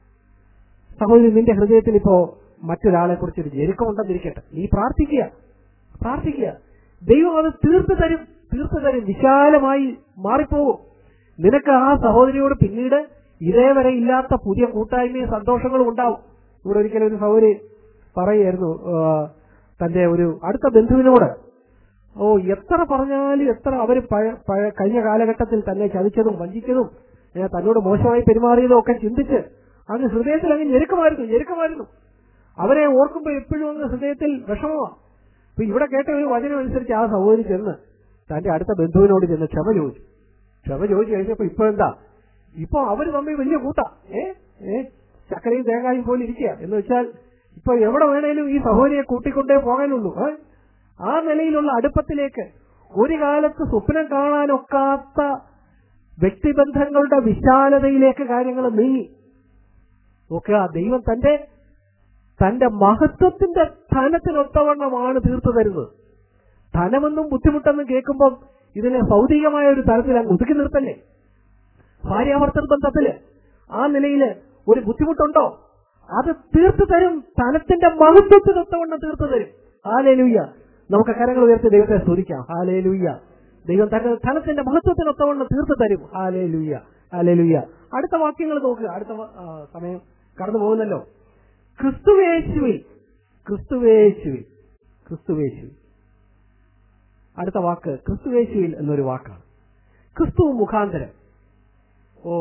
സഹോദരി നിന്റെ ഹൃദയത്തിൽ ഇപ്പോ മറ്റൊരാളെ കുറിച്ച് ഒരു ഞെരുക്കമുണ്ടെന്നിരിക്കട്ടെ നീ പ്രാർത്ഥിക്കുക പ്രാർത്ഥിക്കുക ദൈവം അത് തീർത്തു തരും തീർത്തു തരും വിശാലമായി മാറിപ്പോകും നിനക്ക് ആ സഹോദരിയോട് പിന്നീട് ഇതേവരെ ഇല്ലാത്ത പുതിയ കൂട്ടായ്മയും സന്തോഷങ്ങളും ഉണ്ടാവും ഇവിടെ ഒരിക്കലും ഒരു സഹോദരി പറയുമായിരുന്നു ആ, തന്റെ ഒരു അടുത്ത ബന്ധുവിനോട് ഓ എത്ര പറഞ്ഞാലും എത്ര അവര് പഴ- പഴ- കഴിഞ്ഞ കാലഘട്ടത്തിൽ തന്നെ ചതിച്ചതും വഞ്ചിച്ചതും ഏ, തന്നോട് മോശമായി പെരുമാറിയതും ഒക്കെ ചിന്തിച്ച് അങ്ങ് ഹൃദയത്തിൽ അങ്ങ് ഞെരുക്കമായിരുന്നു ഞെരുക്കമായിരുന്നു അവരെ ഓർക്കുമ്പോൾ എപ്പോഴും അങ്ങ് ഹൃദയത്തിൽ വിഷമമാണ് അപ്പൊ ഇവിടെ കേട്ട ഒരു വചനം അനുസരിച്ച് ആ സഹോദരി ചെന്ന് തന്റെ അടുത്ത ബന്ധുവിനോട് ചെന്ന് ക്ഷമ ചോദിച്ചു ക്ഷമ ചോദിച്ചു കഴിഞ്ഞപ്പോ ഇപ്പൊ എന്താ ഇപ്പൊ അവര് തമ്മിൽ വലിയ കൂട്ടാ ഏ ഏ ചക്കരയും തേങ്ങായും പോലെ ഇരിക്കുക എന്ന് വെച്ചാൽ ഇപ്പൊ എവിടെ വേണേലും ഈ സഹോദരിയെ കൂട്ടിക്കൊണ്ടേ പോകാനുള്ളൂ ഏ? ആ നിലയിലുള്ള അടുപ്പത്തിലേക്ക് ഒരു കാലത്ത് സ്വപ്നം കാണാനൊക്കാത്ത വ്യക്തിബന്ധങ്ങളുടെ വിശാലതയിലേക്ക് കാര്യങ്ങൾ നീങ്ങി നോക്കുക ദൈവം തന്റെ തന്റെ മഹത്വത്തിന്റെ ധനത്തിനൊത്തവണ്ണമാണ് തീർത്തു തരുന്നത് ധനമെന്നും ബുദ്ധിമുട്ടെന്നും കേൾക്കുമ്പോൾ ഇതിനെ ഭൗതികമായ ഒരു തലത്തിൽ അങ്ങ് ഒതുക്കി നിർത്തല്ലേ ഭാര്യാഭർത്തൃ ബന്ധത്തില് ആ നിലയില് ഒരു ബുദ്ധിമുട്ടുണ്ടോ അത് തീർത്തു തരും ധനത്തിന്റെ മഹത്വത്തിനൊത്തവണ്ണം തീർത്തു തരും ഹാലേലൂയ്യ നമുക്ക് കരങ്ങൾ ഉയർത്തി ദൈവത്തെ സ്തുതിക്കാം ഹാലേലൂയ്യ ദൈവം തന്റെ ധനത്തിന്റെ മഹത്വത്തിനൊത്തവണ്ണം തീർത്തു തരും ഹാലേലൂയ്യ ഹാലേലൂയ്യ അടുത്ത വാക്യങ്ങൾ നോക്കുക അടുത്ത വ- ആ, സമയം കടന്നു പോകുന്നല്ലോ ക്രിസ്തുവേശുവിൽ ക്രിസ്തുവേശുവിൽ ക്രിസ്തുവേശുവിൽ അടുത്ത വാക്ക് ക്രിസ്തുവേശുവിൽ എന്നൊരു വാക്കാണ് ക്രിസ്തു മുഖാന്തരം ഓ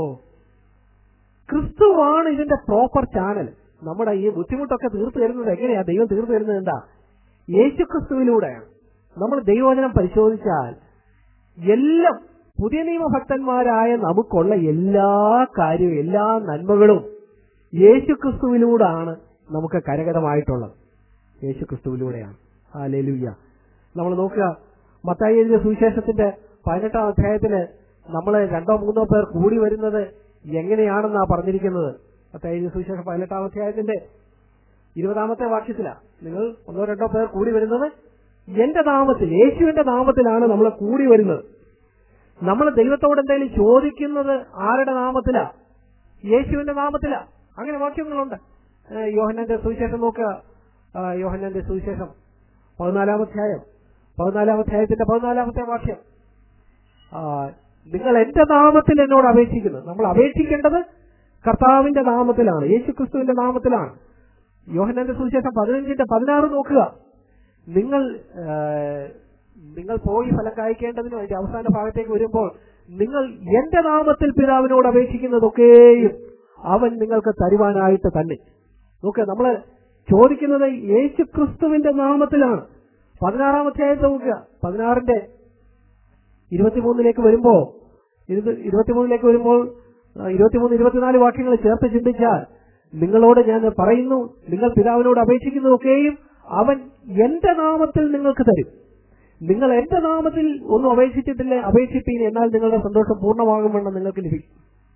ക്രിസ്തുവാണ് ഇതിന്റെ പ്രോപ്പർ ചാനൽ നമ്മുടെ ഈ ബുദ്ധിമുട്ടൊക്കെ തീർത്തു തരുന്നത് എങ്ങനെയാ ദൈവം തീർത്തു തരുന്നത് എന്താ യേശു ക്രിസ്തുവിലൂടെയാണ് നമ്മൾ ദൈവവചനം പരിശോധിച്ചാൽ എല്ലാം പുതിയ നിയമഭക്തന്മാരായ നമുക്കുള്ള എല്ലാ കാര്യവും എല്ലാ നന്മകളും യേശു ക്രിസ്തുവിലൂടെയാണ് നമുക്ക് കരകതമായിട്ടുള്ളത് യേശു ക്രിസ്തുവിലൂടെയാണ് ആ ലെലുയ്യ നമ്മൾ നോക്കുക മത്തായി എഴുതിയ സുവിശേഷത്തിന്റെ പതിനെട്ടാം അധ്യായത്തില് നമ്മൾ രണ്ടോ മൂന്നോ പേർ കൂടി വരുന്നത് എങ്ങനെയാണെന്നാ പറഞ്ഞിരിക്കുന്നത് മത്തായി എഴുതിയ സുവിശേഷം പതിനെട്ടാം അധ്യായത്തിന്റെ ഇരുപതാമത്തെ വാക്യത്തിലാ നിങ്ങൾ ഒന്നോ രണ്ടോ പേർ കൂടി വരുന്നത് എന്റെ നാമത്തിൽ യേശുവിന്റെ നാമത്തിലാണ് നമ്മൾ കൂടി വരുന്നത് നമ്മൾ ദൈവത്തോട് എന്തെങ്കിലും ചോദിക്കുന്നത് ആരുടെ നാമത്തിലാ യേശുവിന്റെ നാമത്തിലാ അങ്ങനെ വാക്യങ്ങളുണ്ട് ഏഹ് യോഹന്നാന്റെ സുവിശേഷം നോക്കുക ആ, യോഹന്നാന്റെ സുവിശേഷം പതിനാലാം അധ്യായം പതിനാലാം അധ്യായത്തിന്റെ പതിനാലാമത്തെ വാക്യം ആ, നിങ്ങൾ എന്റെ നാമത്തിൽ എന്നോട് അപേക്ഷിക്കുന്നത് നമ്മൾ അപേക്ഷിക്കേണ്ടത് കർത്താവിന്റെ നാമത്തിലാണ് യേശു ക്രിസ്തുവിന്റെ നാമത്തിലാണ് യോഹന്നാന്റെ സുവിശേഷം പതിനഞ്ചിന്റെ പതിനാറ് നോക്കുക നിങ്ങൾ ആ, നിങ്ങൾ പോയി ഫലം കായ്ക്കേണ്ടതിനും അതിന്റെ അവസാന ഭാഗത്തേക്ക് വരുമ്പോൾ നിങ്ങൾ എന്റെ നാമത്തിൽ പിതാവിനോട് അപേക്ഷിക്കുന്നതൊക്കെയും അവൻ നിങ്ങൾക്ക് തരുവാനായിട്ട് തന്നെ നോക്കുക നമ്മള് ചോദിക്കുന്നത് യേശു ക്രിസ്തുവിന്റെ നാമത്തിലാണ് പതിനാറാം അധ്യായത്തെ നോക്കുക പതിനാറിന്റെ ഇരുപത്തിമൂന്നിലേക്ക് വരുമ്പോ ഇരുപത് ഇരുപത്തിമൂന്നിലേക്ക് വരുമ്പോൾ ആ, ഇരുപത്തിമൂന്ന് ഇരുപത്തിനാല് വാക്യങ്ങൾ ചേർത്ത് ചിന്തിച്ചാൽ നിങ്ങളോട് ഞാൻ പറയുന്നു നിങ്ങൾ പിതാവിനോട് അപേക്ഷിക്കുന്നതൊക്കെയും അവൻ എന്റെ നാമത്തിൽ നിങ്ങൾക്ക് തരും നിങ്ങൾ എന്റെ നാമത്തിൽ ഒന്നും അപേക്ഷിച്ചിട്ടില്ല അപേക്ഷിപ്പീൻ എന്നാൽ നിങ്ങളുടെ സന്തോഷം പൂർണ്ണമാകുമെന്ന് നിങ്ങൾക്ക് ലഭിക്കും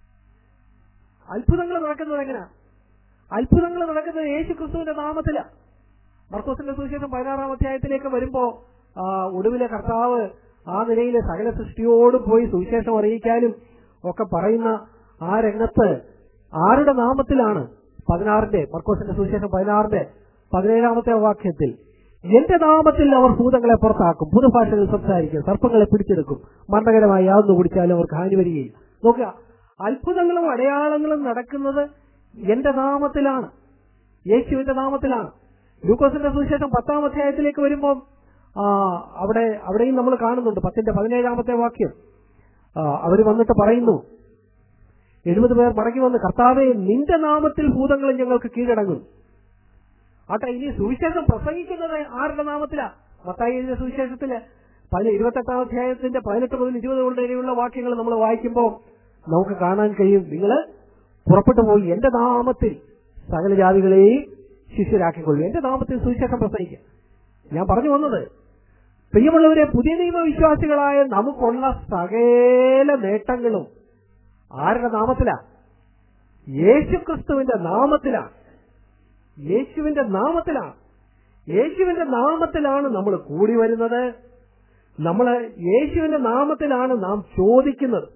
അത്ഭുതങ്ങൾ നടക്കുന്നത് എങ്ങനെയാ അത്ഭുതങ്ങൾ നടക്കുന്നത് യേശു ക്രിസ്തുവിന്റെ നാമത്തിലാണ് മർക്കോസിന്റെ സുവിശേഷം പതിനാറാം അധ്യായത്തിലേക്ക് വരുമ്പോ ആ, ഒടുവിലെ കർത്താവ് ആ നിലയിലെ സകല സൃഷ്ടിയോടും പോയി സുവിശേഷം അറിയിക്കാനും ഒക്കെ പറയുന്ന ആ രംഗത്ത് ആരുടെ നാമത്തിലാണ് പതിനാറിന്റെ മർക്കോസിന്റെ സുവിശേഷം പതിനാറിന്റെ പതിനേഴാമത്തെ വാക്യത്തിൽ എന്റെ നാമത്തിൽ അവർ ഭൂതങ്ങളെ പുറത്താക്കും ഭൂതഭാഷകൾ സംസാരിക്കും സർപ്പങ്ങളെ പിടിച്ചെടുക്കും മരണകരമായി യാതൊന്നു കുടിച്ചാലും അവർക്ക് ഹാനി വരികയില്ല നോക്കുക അത്ഭുതങ്ങളും അടയാളങ്ങളും നടക്കുന്നത് എന്റെ നാമത്തിലാണ് യേശുവിന്റെ നാമത്തിലാണ് ലൂക്കോസിന്റെ സുവിശേഷം പത്താം അധ്യായത്തിലേക്ക് വരുമ്പോൾ ആ, അവിടെ അവിടെയും നമ്മൾ കാണുന്നുണ്ട് പത്തിന്റെ പതിനേഴാമത്തെ വാക്യം അവർ വന്നിട്ട് പറയുന്നു എഴുപത് പേർ മടങ്ങി വന്ന് കർത്താവെ നിന്റെ നാമത്തിൽ ഭൂതങ്ങളും ഞങ്ങൾക്ക് കീഴടങ്ങും ആട്ടെ ഇനി സുവിശേഷം പ്രസംഗിക്കുന്നത് ആരുടെ നാമത്തിലാ മത്തായി എഴുതിയ സുവിശേഷത്തില് പല ഇരുപത്തെട്ടാം അധ്യായത്തിന്റെ പതിനെട്ട് മുതൽ ഇരുപത് വരെയുള്ള വാക്യങ്ങൾ നമ്മൾ വായിക്കുമ്പോൾ നമുക്ക് കാണാൻ കഴിയും നിങ്ങൾ പുറപ്പെട്ടു പോയി എന്റെ നാമത്തിൽ സകല ജാതികളെയും ശിഷ്യരാക്കിക്കൊള്ളു എന്റെ നാമത്തിൽ സുവിശേഷം പ്രസംഗിക്കുക ഞാൻ പറഞ്ഞു വന്നത് പ്രിയമുള്ളവരെ പുതിയ നിയമ വിശ്വാസികളായ നമുക്കുള്ള സകല നേട്ടങ്ങളും ആരുടെ നാമത്തിലാ യേശുക്രിസ്തുവിന്റെ നാമത്തിലാണ് യേശുവിന്റെ നാമത്തിലാണ് യേശുവിന്റെ നാമത്തിലാണ് നമ്മൾ കൂടി വരുന്നത് നമ്മൾ യേശുവിന്റെ നാമത്തിലാണ് നാം ചോദിക്കുന്നത്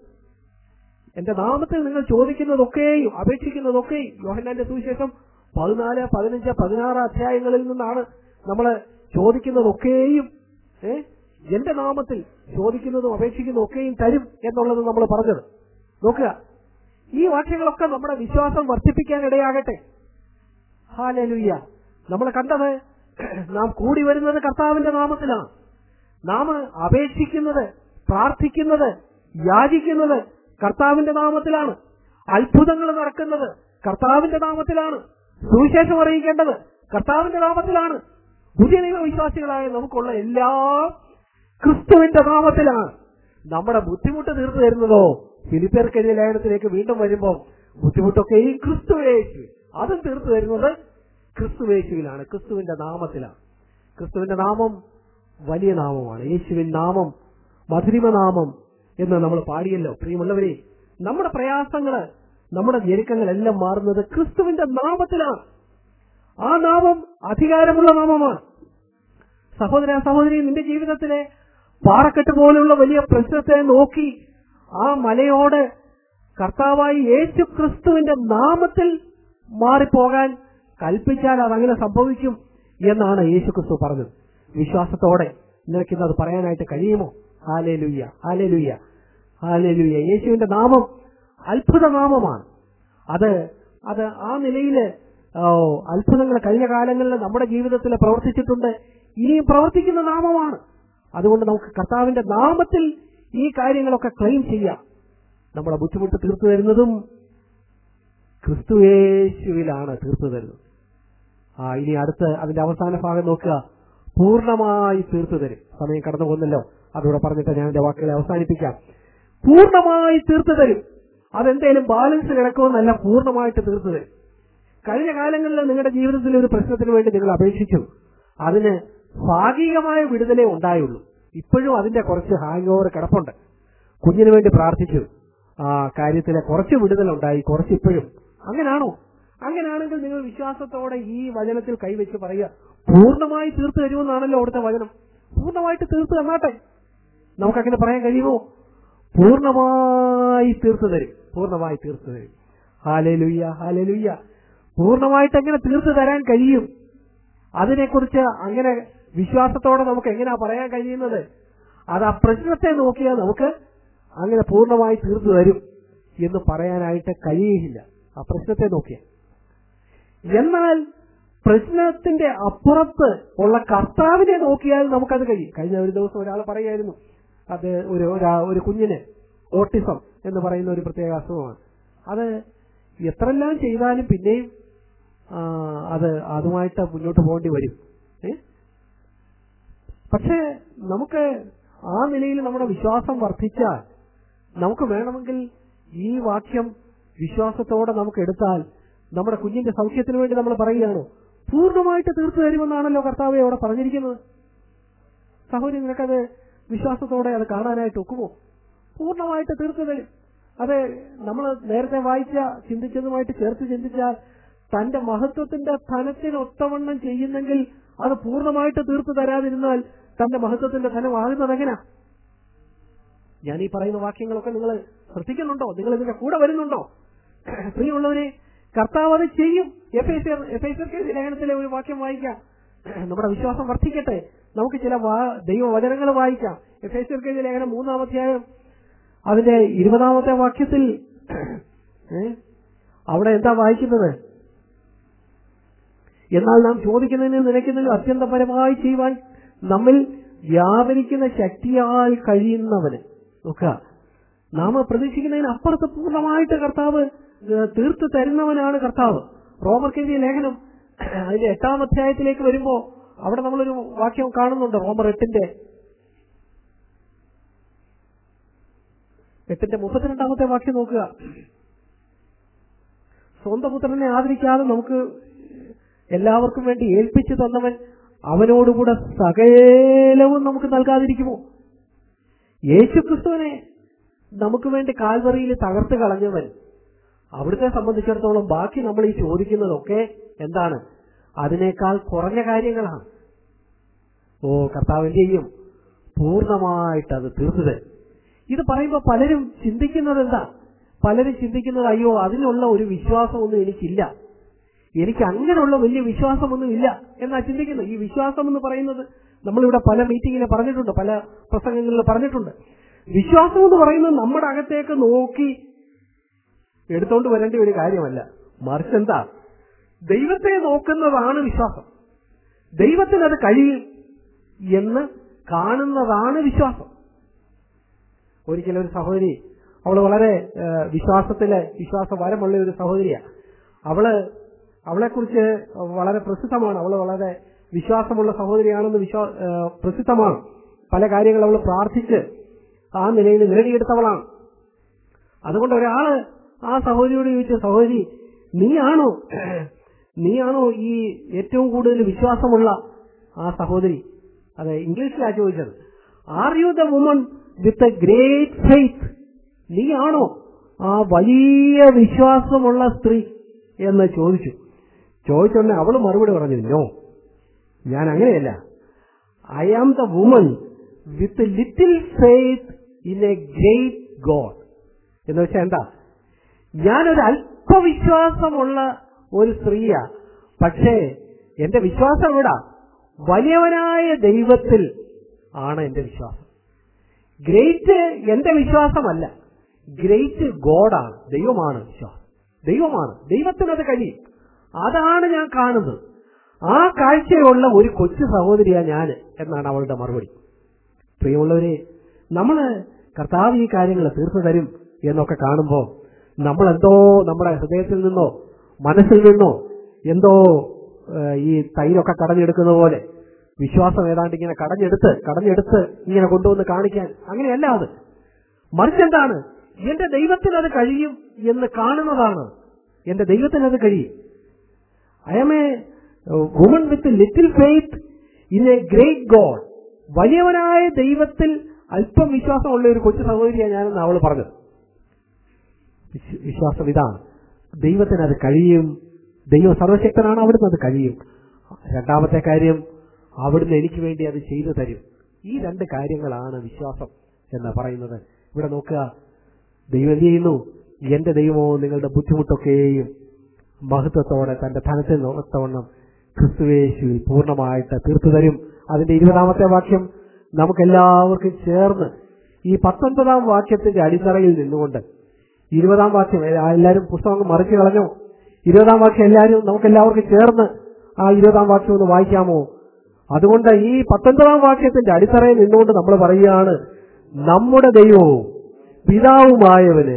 എന്റെ നാമത്തിൽ നിങ്ങൾ ചോദിക്കുന്നതൊക്കെയും അപേക്ഷിക്കുന്നതൊക്കെയും യോഹന്നാന്റെ സുവിശേഷം പതിനാല് പതിനഞ്ച് പതിനാറ് അധ്യായങ്ങളിൽ നിന്നാണ് നമ്മൾ ചോദിക്കുന്നതൊക്കെയും ഏ എന്റെ നാമത്തിൽ ചോദിക്കുന്നതും അപേക്ഷിക്കുന്നതും ഒക്കെയും തരും എന്നുള്ളത് നമ്മൾ പറഞ്ഞത് നോക്കുക ഈ വാക്യങ്ങളൊക്കെ നമ്മുടെ വിശ്വാസം വർദ്ധിപ്പിക്കാൻ ഇടയാകട്ടെ ഹാലലുയ്യ നമ്മൾ കണ്ടത് നാം കൂടി വരുന്നത് കർത്താവിന്റെ നാമത്തിലാണ് നാം അപേക്ഷിക്കുന്നത് പ്രാർത്ഥിക്കുന്നത് യാചിക്കുന്നത് കർത്താവിന്റെ നാമത്തിലാണ് അത്ഭുതങ്ങൾ നടക്കുന്നത് കർത്താവിന്റെ നാമത്തിലാണ് സുവിശേഷം അറിയിക്കേണ്ടത് കർത്താവിന്റെ നാമത്തിലാണ് പുതിയ നിയമ വിശ്വാസികളായ നമുക്കുള്ള എല്ലാം ക്രിസ്തുവിന്റെ നാമത്തിലാണ് നമ്മുടെ ബുദ്ധിമുട്ട് തീർത്തു തരുന്നതോ ഫിലിപ്പേർക്കെതിരെ ലേഖനത്തിലേക്ക് വീണ്ടും വരുമ്പോൾ ബുദ്ധിമുട്ടൊക്കെ ഈ ക്രിസ്തുവേശു അതും തീർത്തു തരുന്നത് ക്രിസ്തുവേശുവിലാണ് ക്രിസ്തുവിന്റെ നാമത്തിലാണ് ക്രിസ്തുവിന്റെ നാമം വലിയ നാമമാണ് യേശുവിൻ നാമം മധുരിമ നാമം എന്ന് നമ്മൾ പാടിയല്ലോ പ്രിയമുള്ളവരെ നമ്മുടെ പ്രയാസങ്ങള് നമ്മുടെ ഞെരുക്കങ്ങളെല്ലാം മാറുന്നത് ക്രിസ്തുവിന്റെ നാമത്തിലാണ് ആ നാമം അധികാരമുള്ള നാമമാണ് സഹോദര സഹോദരി നിന്റെ ജീവിതത്തിലെ പാറക്കെട്ട് പോലുള്ള വലിയ പ്രശ്നത്തെ നോക്കി ആ മലയോട് കർത്താവായി യേശു ക്രിസ്തുവിന്റെ നാമത്തിൽ മാറിപ്പോകാൻ കൽപ്പിച്ചാൽ അതങ്ങനെ സംഭവിക്കും എന്നാണ് യേശു ക്രിസ്തു പറഞ്ഞത് വിശ്വാസത്തോടെ നിനക്കിന്ന് അത് പറയാനായിട്ട് കഴിയുമോ ഹാലേ ലുയ്യ ഹാലേ ലുയ്യ ഹാലേ ലുയ്യ യേശുവിന്റെ നാമം അത്ഭുത നാമമാണ് അത് അത് ആ നിലയില് അത്ഭുതങ്ങൾ കഴിഞ്ഞ കാലങ്ങളിൽ നമ്മുടെ ജീവിതത്തിൽ പ്രവർത്തിച്ചിട്ടുണ്ട് ഇനിയും പ്രവർത്തിക്കുന്ന നാമമാണ് അതുകൊണ്ട് നമുക്ക് കർത്താവിന്റെ നാമത്തിൽ ഈ കാര്യങ്ങളൊക്കെ ക്ലെയിം ചെയ്യാം നമ്മുടെ ബുദ്ധിമുട്ട് തീർത്തു തരുന്നതും ക്രിസ്തുവേശുവിലാണ് തീർത്തു തരുന്നത് ആ ഇനി അടുത്ത് അതിന്റെ അവസാന ഭാഗം നോക്കുക പൂർണ്ണമായി തീർത്തു തരും സമയം കടന്നു പോകുന്നല്ലോ അതോടെ പറഞ്ഞിട്ട് ഞാൻ എന്റെ വാക്കുകളെ അവസാനിപ്പിക്കാം പൂർണ്ണമായി തീർത്തു തരും അതെന്തേലും ബാലൻസ് കിടക്കുമെന്നല്ല പൂർണ്ണമായിട്ട് തീർത്തു തരും കഴിഞ്ഞ കാലങ്ങളിൽ നിങ്ങളുടെ ജീവിതത്തിൽ ഒരു പ്രശ്നത്തിന് വേണ്ടി നിങ്ങൾ അപേക്ഷിച്ചു അതിന് ഭാഗികമായ വിടുതലേ ഉണ്ടായുള്ളൂ ഇപ്പോഴും അതിന്റെ കുറച്ച് ഹാങ് ഓവർ കിടപ്പുണ്ട് കുഞ്ഞിന് വേണ്ടി പ്രാർത്ഥിച്ചു ആ കാര്യത്തിലെ കുറച്ച് വിടുതലുണ്ടായി കുറച്ച് ഇപ്പോഴും അങ്ങനാണോ അങ്ങനെയാണെങ്കിൽ നിങ്ങൾ വിശ്വാസത്തോടെ ഈ വചനത്തിൽ കൈവച്ച് പറയുക പൂർണ്ണമായി തീർത്തു തരുമെന്നാണല്ലോ അവിടുത്തെ വചനം പൂർണ്ണമായിട്ട് തീർത്തു തന്നാട്ടെ നമുക്കങ്ങനെ പറയാൻ കഴിയുമോ പൂർണ്ണമായി തീർത്തു തരും പൂർണ്ണമായി തീർത്തു തരും ഹാലേ ലുയ്യ ഹാലേ ലുയ്യ പൂർണ്ണമായിട്ട് എങ്ങനെ തീർത്തു തരാൻ കഴിയും അതിനെക്കുറിച്ച് അങ്ങനെ വിശ്വാസത്തോടെ നമുക്ക് എങ്ങനെയാ പറയാൻ കഴിയുന്നത് അത് ആ പ്രശ്നത്തെ നോക്കിയാൽ നമുക്ക് അങ്ങനെ പൂർണ്ണമായി തീർത്തു തരും എന്ന് പറയാനായിട്ട് കഴിയുകയില്ല ആ പ്രശ്നത്തെ നോക്കിയാൽ എന്നാൽ പ്രശ്നത്തിന്റെ അപ്പുറത്ത് ഉള്ള കർത്താവിനെ നോക്കിയാൽ നമുക്കത് കഴിയും കഴിഞ്ഞ ഒരു ദിവസം ഒരാൾ പറയായിരുന്നു അത് ഒരു ഒരു കുഞ്ഞിന് ഓട്ടിസം എന്ന് പറയുന്ന ഒരു പ്രത്യേക അസുഖമാണ് അത് എത്രയെല്ലാം ചെയ്താലും പിന്നെയും അത് അതുമായിട്ട് മുന്നോട്ട് പോകേണ്ടി വരും പക്ഷേ നമുക്ക് ആ നിലയിൽ നമ്മുടെ വിശ്വാസം വർദ്ധിച്ചാൽ നമുക്ക് വേണമെങ്കിൽ ഈ വാക്യം വിശ്വാസത്തോടെ നമുക്ക് എടുത്താൽ നമ്മുടെ കുഞ്ഞിന്റെ സൗഖ്യത്തിന് വേണ്ടി നമ്മൾ പറയുകയാണോ പൂർണ്ണമായിട്ട് തീർത്തു തരുമെന്നാണല്ലോ കർത്താവെ അവിടെ പറഞ്ഞിരിക്കുന്നത് സഹോദരി നിനക്കത് വിശ്വാസത്തോടെ അത് കാണാനായിട്ട് ഒക്കുമോ പൂർണ്ണമായിട്ട് തീർത്തു തരും അത് നമ്മൾ നേരത്തെ വായിച്ച ചിന്തിച്ചതുമായിട്ട് ചേർത്ത് ചിന്തിച്ചാൽ തന്റെ മഹത്വത്തിന്റെ ധനത്തിന് ഒത്തവണ്ണം ചെയ്യുന്നെങ്കിൽ അത് പൂർണ്ണമായിട്ട് തീർത്തു തരാതിരുന്നാൽ തന്റെ മഹത്വത്തിന്റെ ധനം ആകുന്നത് എങ്ങനെയാ ഞാൻ ഈ പറയുന്ന വാക്യങ്ങളൊക്കെ നിങ്ങൾ ശ്രദ്ധിക്കുന്നുണ്ടോ നിങ്ങൾ ഇതിന്റെ കൂടെ വരുന്നുണ്ടോ പ്രിയമുള്ളവരെ കർത്താവ് അത് ചെയ്യും എഫ് എസ് ലേഖനത്തിലെ ഒരു വാക്യം വായിക്കാം നമ്മുടെ വിശ്വാസം വർദ്ധിക്കട്ടെ നമുക്ക് ചില ദൈവവചനങ്ങൾ വായിക്കാം എഫ് എസ് ലേഖനം മൂന്നാമധ്യായം അതിന്റെ ഇരുപതാമത്തെ വാക്യത്തിൽ അവിടെ എന്താ വായിക്കുന്നത് എന്നാൽ നാം ചോദിക്കുന്നതിന് നിലയ്ക്കുന്നതിന് അത്യന്തപരമായി ചെയ്യുവാൻ നമ്മിൽ വ്യാപരിക്കുന്ന ശക്തിയാൽ കഴിയുന്നവന് നോക്കുക നാം പ്രതീക്ഷിക്കുന്നതിന് അപ്പുറത്ത് പൂർണ്ണമായിട്ട് കർത്താവ് തീർത്തു തരുന്നവനാണ് കർത്താവ് റോമർക്കെതിരെ ലേഖനം അതിന്റെ എട്ടാം അധ്യായത്തിലേക്ക് വരുമ്പോ അവിടെ നമ്മളൊരു വാക്യം കാണുന്നുണ്ട് റോമർ എട്ടിന്റെ എട്ടിന്റെ മുപ്പത്തിരണ്ടാമത്തെ വാക്യം നോക്കുക സ്വന്തം പുത്രനെ ആദരിക്കാതെ നമുക്ക് എല്ലാവർക്കും വേണ്ടി ഏൽപ്പിച്ചു തന്നവൻ അവനോടുകൂടെ സകലവും നമുക്ക് നൽകാതിരിക്കുമോ യേശുക്രിസ്തുവിനെ നമുക്ക് വേണ്ടി കാൽവറിയിൽ തകർത്ത് കളഞ്ഞവൻ അവിടുത്തെ സംബന്ധിച്ചിടത്തോളം ബാക്കി നമ്മൾ ഈ ചോദിക്കുന്നതൊക്കെ എന്താണ് അതിനേക്കാൾ കുറഞ്ഞ കാര്യങ്ങളാണ് ഓ കർത്താവ് എന്ത് ചെയ്യും പൂർണ്ണമായിട്ട് അത് തീർത്തു തരും ഇത് പറയുമ്പോൾ പലരും ചിന്തിക്കുന്നത് എന്താ പലരും ചിന്തിക്കുന്നത് അയ്യോ അതിനുള്ള ഒരു വിശ്വാസമൊന്നും എനിക്കില്ല എനിക്ക് അങ്ങനെയുള്ള വലിയ വിശ്വാസമൊന്നും ഇല്ല എന്നാ ചിന്തിക്കുന്നത് ഈ വിശ്വാസം എന്ന് പറയുന്നത് നമ്മളിവിടെ പല മീറ്റിങ്ങിൽ പറഞ്ഞിട്ടുണ്ട് പല പ്രസംഗങ്ങളിൽ പറഞ്ഞിട്ടുണ്ട് വിശ്വാസം എന്ന് പറയുന്നത് നമ്മുടെ അകത്തേക്ക് നോക്കി എടുത്തോണ്ട് വരേണ്ട ഒരു കാര്യമല്ല മറിച്ച് എന്താ ദൈവത്തെ നോക്കുന്നതാണ് വിശ്വാസം ദൈവത്തിന് അത് കഴിയും എന്ന് കാണുന്നതാണ് വിശ്വാസം ഒരിക്കലും ഒരു സഹോദരി അവള് വളരെ ഏഹ്, വിശ്വാസത്തില് വിശ്വാസപരമുള്ള ഒരു സഹോദരിയാ അവള് അവളെക്കുറിച്ച് വളരെ പ്രസിദ്ധമാണ് അവള് വളരെ വിശ്വാസമുള്ള സഹോദരിയാണെന്ന് വിശ്വാ ഏഹ്, പ്രസിദ്ധമാണ് പല കാര്യങ്ങൾ അവൾ പ്രാർത്ഥിച്ച് ആ നിലയിൽ നേടിയെടുത്തവളാണ് അതുകൊണ്ട് ഒരാള് ആ സഹോദരിയോട് ചോദിച്ചു സഹോദരി നീയാണോ നീയാണോ ഈ ഏറ്റവും കൂടുതൽ വിശ്വാസമുള്ള ആ സഹോദരി അതെ ഇംഗ്ലീഷിലാണ് ചോദിച്ചത് are you the woman with a great faith നീയാണോ ആ വലിയ വിശ്വാസമുള്ള സ്ത്രീ എന്ന് ചോദിച്ചു ചോദിച്ചോടനെ അവള് മറുപടി പറഞ്ഞു നോ ഞാൻ അങ്ങനെയല്ല I am the woman with little faith in a great God എന്ന് വെച്ചാൽ എന്താ ഞാനൊരു അല്പവിശ്വാസമുള്ള ഒരു സ്ത്രീയാ പക്ഷേ എന്റെ വിശ്വാസം എവിടാ വലിയവനായ ദൈവത്തിൽ ആണ് എന്റെ വിശ്വാസം ഗ്രേറ്റ് എന്റെ വിശ്വാസമല്ല ഗ്രേറ്റ് ഗോഡാണ് ദൈവമാണ് വിശ്വാസം ദൈവമാണ് ദൈവത്തിനത് കഴിയും അതാണ് ഞാൻ കാണുന്നത് ആ കാഴ്ചയുള്ള ഒരു കൊച്ചു സഹോദരിയാ ഞാൻ എന്നാണ് അവളുടെ മറുപടി പ്രിയമുള്ളവരെ നമ്മള് കർത്താവ് ഈ കാര്യങ്ങൾ തീർത്തു തരും എന്നൊക്കെ കാണുമ്പോൾ നമ്മൾ എന്തോ നമ്മുടെ ഹൃദയത്തിൽ നിന്നോ മനസ്സിൽ നിന്നോ എന്തോ ഏഹ്, ഈ തൈരൊക്കെ കടഞ്ഞെടുക്കുന്ന പോലെ വിശ്വാസം ഏതാണ്ട് ഇങ്ങനെ കടഞ്ഞെടുത്ത് കടഞ്ഞെടുത്ത് ഇങ്ങനെ കൊണ്ടുവന്ന് കാണിക്കാൻ അങ്ങനെയല്ല അത് മറിച്ചെന്താണ് എന്റെ ദൈവത്തിന് അത് കഴിയും എന്ന് കാണുന്നതാണ് എന്റെ ദൈവത്തിന് അത് കഴിയും I am a woman with little faith in a great God വലിയവനായ ദൈവത്തിൽ അല്പം വിശ്വാസമുള്ള ഒരു കൊച്ചു സഹോദരിയാണ് ഞാനെന്ന് അവൾ പറഞ്ഞത് വിശ്വ- വിശ്വാസം ഇതാണ് ദൈവത്തിന് അത് കഴിയും ദൈവം സർവശക്തനാണ് അവിടുന്ന് അത് കഴിയും രണ്ടാമത്തെ കാര്യം അവിടുന്ന് എനിക്ക് വേണ്ടി അത് ചെയ്തു തരും ഈ രണ്ട് കാര്യങ്ങളാണ് വിശ്വാസം എന്ന് പറയുന്നത് ഇവിടെ നോക്കുക ദൈവം എന്ത് ചെയ്യുന്നു എന്റെ ദൈവമോ നിങ്ങളുടെ ബുദ്ധിമുട്ടൊക്കെയും മഹത്വത്തോടെ തന്റെ ധനത്തിൽ നോക്കത്തവണ്ണം ക്രിസ്തുവേശുവിൽ പൂർണ്ണമായിട്ട് തീർത്തു തരും അതിന്റെ ഇരുപതാമത്തെ വാക്യം നമുക്കെല്ലാവർക്കും ചേർന്ന് ഈ പത്തൊൻപതാം വാക്യത്തിന്റെ അടിത്തറയിൽ നിന്നുകൊണ്ട് ഇരുപതാം വാക്യം ഏ, എല്ലാവരും പുസ്തകം മറിച്ചു കളഞ്ഞോ ഇരുപതാം വാക്യം എല്ലാവരും നമുക്കെല്ലാവർക്കും ചേർന്ന് ആ ഇരുപതാം വാക്യം ഒന്ന് വായിക്കാമോ അതുകൊണ്ട് ഈ പത്തൊൻപതാം വാക്യത്തിന്റെ അടിത്തറയിൽ നിന്നുകൊണ്ട് നമ്മൾ പറയുകയാണ് നമ്മുടെ ദൈവവും പിതാവുമായവന്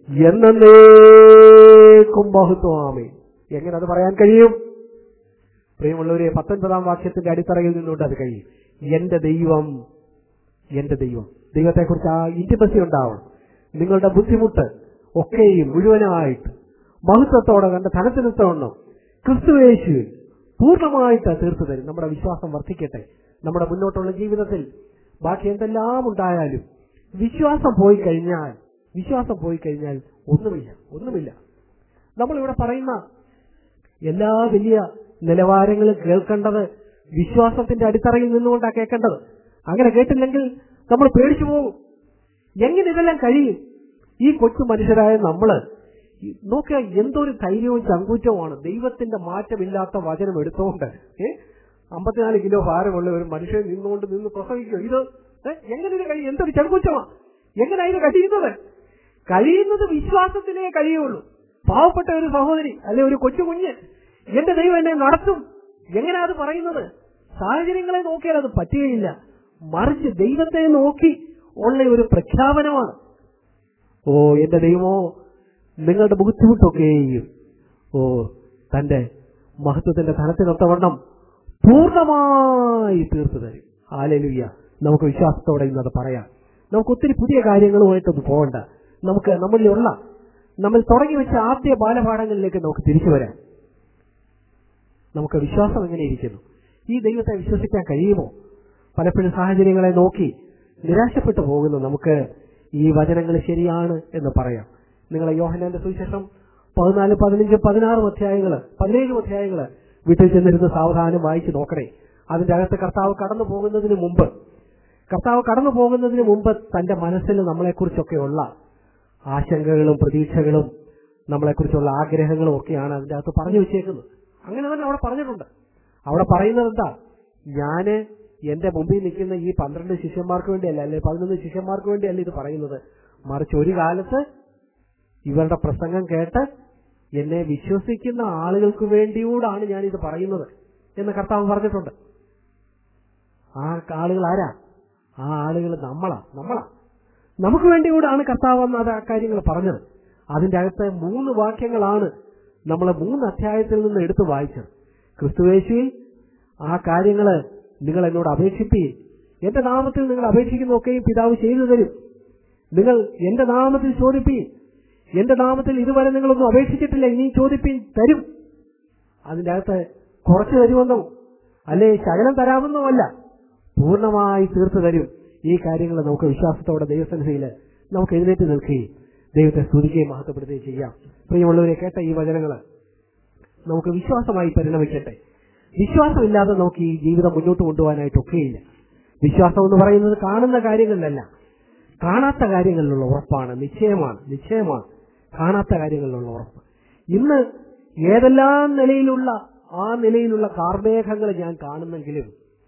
എന്നേക്കും ബഹുത്വമാമേ എങ്ങനെ അത് പറയാൻ കഴിയും പ്രിയമുള്ളവരെ പത്തൊൻപതാം വാക്യത്തിന്റെ അടിത്തറയിൽ നിന്നുകൊണ്ട് അത് കഴിയും എന്റെ ദൈവം എന്റെ ദൈവം ദൈവത്തെക്കുറിച്ച് ആ ഇന്റിമസി ഉണ്ടാവണം നിങ്ങളുടെ ബുദ്ധിമുട്ട് ഒക്കെയും മുഴുവനായിട്ട് മഹത്വത്തോടെ കണ്ട ധനത്തിനെത്തവണ്ണം ക്രിസ്തുവേശുവിൽ പൂർണ്ണമായിട്ട് തീർത്തു തരും നമ്മുടെ വിശ്വാസം വർദ്ധിക്കട്ടെ നമ്മുടെ മുന്നോട്ടുള്ള ജീവിതത്തിൽ ബാക്കി എന്തെല്ലാം ഉണ്ടായാലും വിശ്വാസം പോയി കഴിഞ്ഞാൽ വിശ്വാസം പോയി കഴിഞ്ഞാൽ ഒന്നുമില്ല ഒന്നുമില്ല നമ്മളിവിടെ പറയുന്ന എല്ലാ വലിയ നിലവാരങ്ങളും കേൾക്കേണ്ടത് വിശ്വാസത്തിന്റെ അടിത്തറയിൽ നിന്നുകൊണ്ടാണ് കേൾക്കേണ്ടത് അങ്ങനെ കേട്ടില്ലെങ്കിൽ നമ്മൾ പേടിച്ചു പോകും എങ്ങനെ ഇതെല്ലാം കഴിയും ഈ കൊച്ചു മനുഷ്യരായ നമ്മള് ഈ നോക്കുക എന്തൊരു ധൈര്യവും ചങ്കൂറ്റവുമാണ് ദൈവത്തിന്റെ മാറ്റമില്ലാത്ത വചനം എടുത്തുകൊണ്ട് ഏ അമ്പത്തിനാല് കിലോ ഭാരമുള്ള ഒരു മനുഷ്യൻ നിന്നുകൊണ്ട് നിന്ന് പ്രസവിക്കുക ഇത് ഏ, എങ്ങനെ ഇത് കഴിയും എന്തൊരു ചങ്കൂറ്റമാണ് എങ്ങനെ ഇത് കഴിയുന്നത് കഴിയുന്നത് വിശ്വാസത്തിലേ കഴിയുള്ളൂ പാവപ്പെട്ട ഒരു സഹോദരി അല്ലെ ഒരു കൊച്ചു കുഞ്ഞ് എന്റെ ദൈവം എന്നെ നടത്തും എങ്ങനെ അത് പറയുന്നത് സാഹചര്യങ്ങളെ നോക്കിയാൽ അത് പറ്റുകയില്ല മറിച്ച് ദൈവത്തെ നോക്കി ഉള്ള ഒരു പ്രഖ്യാപനമാണ് ഓ എന്റെ ദൈവമോ നിങ്ങളുടെ ബുദ്ധിമുട്ടൊക്കെയും ഓ തന്റെ മഹത്വത്തിന്റെ ധനത്തിനൊത്തവണ്ണം പൂർണ്ണമായി തീർത്തു തരും ആലലുയ്യ നമുക്ക് വിശ്വാസത്തോടെ ഇന്നത് പറയാം നമുക്ക് ഒത്തിരി പുതിയ കാര്യങ്ങളുമായിട്ടൊന്നും പോകണ്ട നമുക്ക് നമ്മളിലുള്ള നമ്മൾ തുടങ്ങി വെച്ച ആദ്യ ബാലപാഠങ്ങളിലേക്ക് നമുക്ക് തിരിച്ചു വരാം നമുക്ക് വിശ്വാസം എങ്ങനെ ഇരിക്കുന്നു ഈ ദൈവത്തെ വിശ്വസിക്കാൻ കഴിയുമോ പലപ്പോഴും സാഹചര്യങ്ങളെ നോക്കി നിരാശപ്പെട്ടു പോകുന്നു നമുക്ക് ഈ വചനങ്ങൾ ശരിയാണ് എന്ന് പറയാം നിങ്ങളെ യോഹനാന്റെ സുവിശേഷം പതിനാല് പതിനഞ്ച് പതിനാറും അധ്യായങ്ങള് പതിനേഴും അധ്യായങ്ങള് വീട്ടിൽ ചെന്നിരുന്ന് സാവധാനം വായിച്ചു നോക്കണേ അതിന്റെ അകത്ത് കർത്താവ് കടന്നു പോകുന്നതിന് മുമ്പ് കർത്താവ് കടന്നു പോകുന്നതിന് മുമ്പ് തന്റെ മനസ്സിൽ നമ്മളെക്കുറിച്ചൊക്കെയുള്ള ആശങ്കകളും പ്രതീക്ഷകളും നമ്മളെക്കുറിച്ചുള്ള ആഗ്രഹങ്ങളും ഒക്കെയാണ് അതിന്റെ അകത്ത് പറഞ്ഞു വെച്ചേക്കുന്നത് അങ്ങനെ തന്നെ അവിടെ പറഞ്ഞിട്ടുണ്ട് അവിടെ പറയുന്നത് എന്താ ഞാന് എന്റെ മുമ്പിൽ നിൽക്കുന്ന ഈ പന്ത്രണ്ട് ശിഷ്യന്മാർക്ക് വേണ്ടിയല്ല അല്ലെ പതിനൊന്ന് ശിഷ്യന്മാർക്ക് വേണ്ടിയല്ല ഇത് പറയുന്നത് മറിച്ച് ഒരു കാലത്ത് ഇവരുടെ പ്രസംഗം കേട്ട് എന്നെ വിശ്വസിക്കുന്ന ആളുകൾക്ക് വേണ്ടിയൂടാണ് ഞാൻ ഇത് പറയുന്നത് എന്ന് കർത്താവ് പറഞ്ഞിട്ടുണ്ട് ആ ആളുകൾ ആരാ ആ ആളുകൾ നമ്മളാ നമ്മളാ നമുക്ക് വേണ്ടി കൂടാണ് കർത്താവ് വന്ന് അത് ആ കാര്യങ്ങൾ പറഞ്ഞത് അതിന്റെ അകത്ത് മൂന്ന് വാക്യങ്ങളാണ് നമ്മൾ മൂന്ന് അധ്യായത്തിൽ നിന്ന് എടുത്തു വായിച്ചത് ക്രിസ്തുവേശുവിൽ ആ കാര്യങ്ങള് നിങ്ങൾ എന്നോട് അപേക്ഷിപ്പീൻ എന്റെ നാമത്തിൽ നിങ്ങൾ അപേക്ഷിക്കുന്നതൊക്കെയും പിതാവ് ചെയ്തു തരും നിങ്ങൾ എന്റെ നാമത്തിൽ ചോദിപ്പീൻ എന്റെ നാമത്തിൽ ഇതുവരെ നിങ്ങളൊന്നും അപേക്ഷിച്ചിട്ടില്ല ഇനി ചോദിപ്പീൻ തരും അതിന്റെ അകത്ത് കുറച്ച് തരുമെന്നോ അല്ലെ ശകലം തരാമെന്നോ അല്ല പൂർണ്ണമായി തീർത്തു തരും ഈ കാര്യങ്ങൾ നമുക്ക് വിശ്വാസത്തോടെ ദൈവസന്നിധിയിൽ നമുക്ക് എഴുന്നേറ്റ് നിൽക്കുകയും ദൈവത്തെ സ്തുതിക്കുകയും മഹത്വപ്പെടുത്തുകയും ചെയ്യാം പ്രിയമുള്ളവരെ കേട്ട ഈ വചനങ്ങൾ നമുക്ക് വിശ്വാസമായി പരിണമിക്കട്ടെ വിശ്വാസമില്ലാതെ നമുക്ക് ഈ ജീവിതം മുന്നോട്ട് കൊണ്ടുപോകാനായിട്ട് ഒക്കെയില്ല വിശ്വാസം എന്ന് പറയുന്നത് കാണുന്ന കാര്യങ്ങളിലല്ല കാണാത്ത കാര്യങ്ങളിലുള്ള ഉറപ്പാണ് നിശ്ചയമാണ് നിശ്ചയമാണ് കാണാത്ത കാര്യങ്ങളിലുള്ള ഉറപ്പ് ഇന്ന് ഏതെല്ലാം നിലയിലുള്ള ആ നിലയിലുള്ള കാർമേഘങ്ങൾ ഞാൻ കാണുന്നെങ്കിലും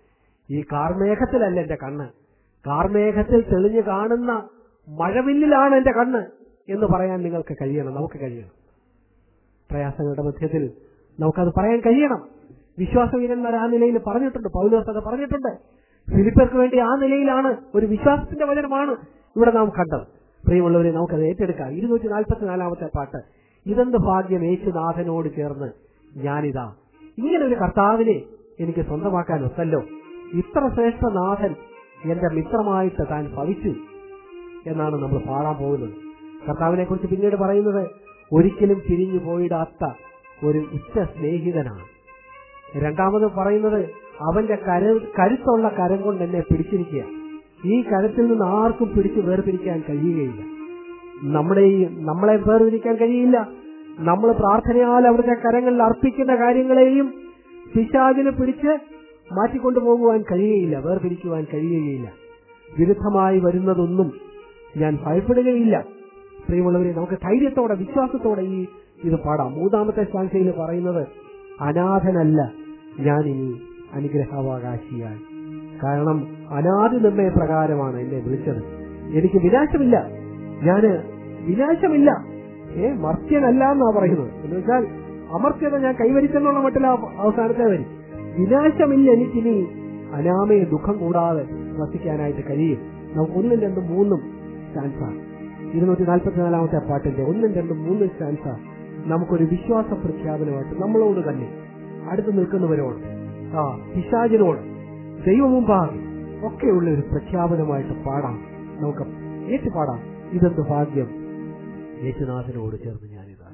ഈ കാർമേഘത്തിലല്ല എന്റെ കണ്ണ് കാർമേഘത്തിൽ തെളിഞ്ഞു കാണുന്ന മഴവില്ലിലാണ് എന്റെ കണ്ണ് എന്ന് പറയാൻ നിങ്ങൾക്ക് കഴിയണം നമുക്ക് കഴിയണം പ്രയാസങ്ങളുടെ മധ്യത്തിൽ നമുക്കത് പറയാൻ കഴിയണം വിശ്വാസവീരന്മാർ ആ നിലയിൽ പറഞ്ഞിട്ടുണ്ട് പൗലോസ് അത് പറഞ്ഞിട്ടുണ്ട് ഫിലിപ്പർക്ക് വേണ്ടി ആ നിലയിലാണ് ഒരു വിശ്വാസത്തിന്റെ വചനമാണ് ഇവിടെ നാം കണ്ടത് പ്രിയമുള്ളവരെ നമുക്കത് ഏറ്റെടുക്കാം ഇരുന്നൂറ്റി നാൽപ്പത്തിനാലാമത്തെ പാട്ട് ഇതെന്ത് ഭാഗ്യം യേശുനാഥനോട് ചേർന്ന് ഞാനിതാ ഇങ്ങനെ ഒരു കർത്താവിനെ എനിക്ക് സ്വന്തമാക്കാൻ ഒത്തല്ലോ ഇത്ര ശ്രേഷ്ഠ നാഥൻ എന്റെ മിത്രമായിട്ട് താൻ ഭവിച്ചു എന്നാണ് നമ്മൾ പാടാൻ പോകുന്നത് കർത്താവിനെ കുറിച്ച് പിന്നീട് പറയുന്നത് ഒരിക്കലും പിരിഞ്ഞു പോയിടാത്ത ഒരു ഉച്ച സ്നേഹിതനാണ് രണ്ടാമത് പറയുന്നത് അവന്റെ കര കരുത്തുള്ള കരം കൊണ്ട് എന്നെ പിടിച്ചിരിക്കുക ഈ കരത്തിൽ നിന്ന് ആർക്കും പിടിച്ചു വേർപിരിക്കാൻ കഴിയുകയില്ല നമ്മുടെ ഈ നമ്മളെ വേർതിരിക്കാൻ കഴിയില്ല നമ്മൾ പ്രാർത്ഥനയാൽ അവരുടെ കരങ്ങളിൽ അർപ്പിക്കുന്ന കാര്യങ്ങളെയും പിശാചിനെ പിടിച്ച് മാറ്റിക്കൊണ്ടു പോകുവാൻ കഴിയുകയില്ല വേർപിരിക്കുവാൻ കഴിയുകയില്ല വിരുദ്ധമായി വരുന്നതൊന്നും ഞാൻ ഭയപ്പെടുകയില്ല പ്രിയമുള്ളവരെ നമുക്ക് ധൈര്യത്തോടെ വിശ്വാസത്തോടെ ഈ ഇത് പാടാം മൂന്നാമത്തെ സ്ഥാനയിൽ പറയുന്നത് അനാഥനല്ല ഞാൻ ഇനി അനുഗ്രഹാവകാശിയായി കാരണം അനാദി നിർണയ പ്രകാരമാണ് എന്നെ വിളിച്ചത് എനിക്ക് വിനാശമില്ല ഞാന് വിനാശമില്ല ഏ മർത്യനല്ല എന്നാ പറയുന്നത് എന്ന് വെച്ചാൽ അമർത്യത ഞാൻ കൈവരിച്ചെന്നുള്ള മട്ടിൽ അവസാനത്തെ വരി വിനാശമില്ല എനിക്കിനി അനാമയെ ദുഃഖം കൂടാതെ വസിക്കാനായിട്ട് കഴിയും നമുക്ക് ഒന്നും രണ്ടും മൂന്നും സ്റ്റാൻസാണ് ഇരുന്നൂറ്റി നാൽപ്പത്തിനാലാമത്തെ പാട്ടിന്റെ ഒന്നും രണ്ടും മൂന്നും സ്റ്റാൻസ നമുക്കൊരു വിശ്വാസ പ്രഖ്യാപനമായിട്ട് നമ്മളോട് തന്നെ അടുത്ത് നിൽക്കുന്നവരോട് ആ പിശാചിനോട് ദൈവമുമ്പാകെ ഒക്കെയുള്ള ഒരു പ്രഖ്യാപനമായിട്ട് പാടാം നമുക്ക് ഏറ്റു പാടാം ഇതെന്ത് ഭാഗ്യം യേശുനാഥനോട് ചേർന്ന് ഞാനിതാ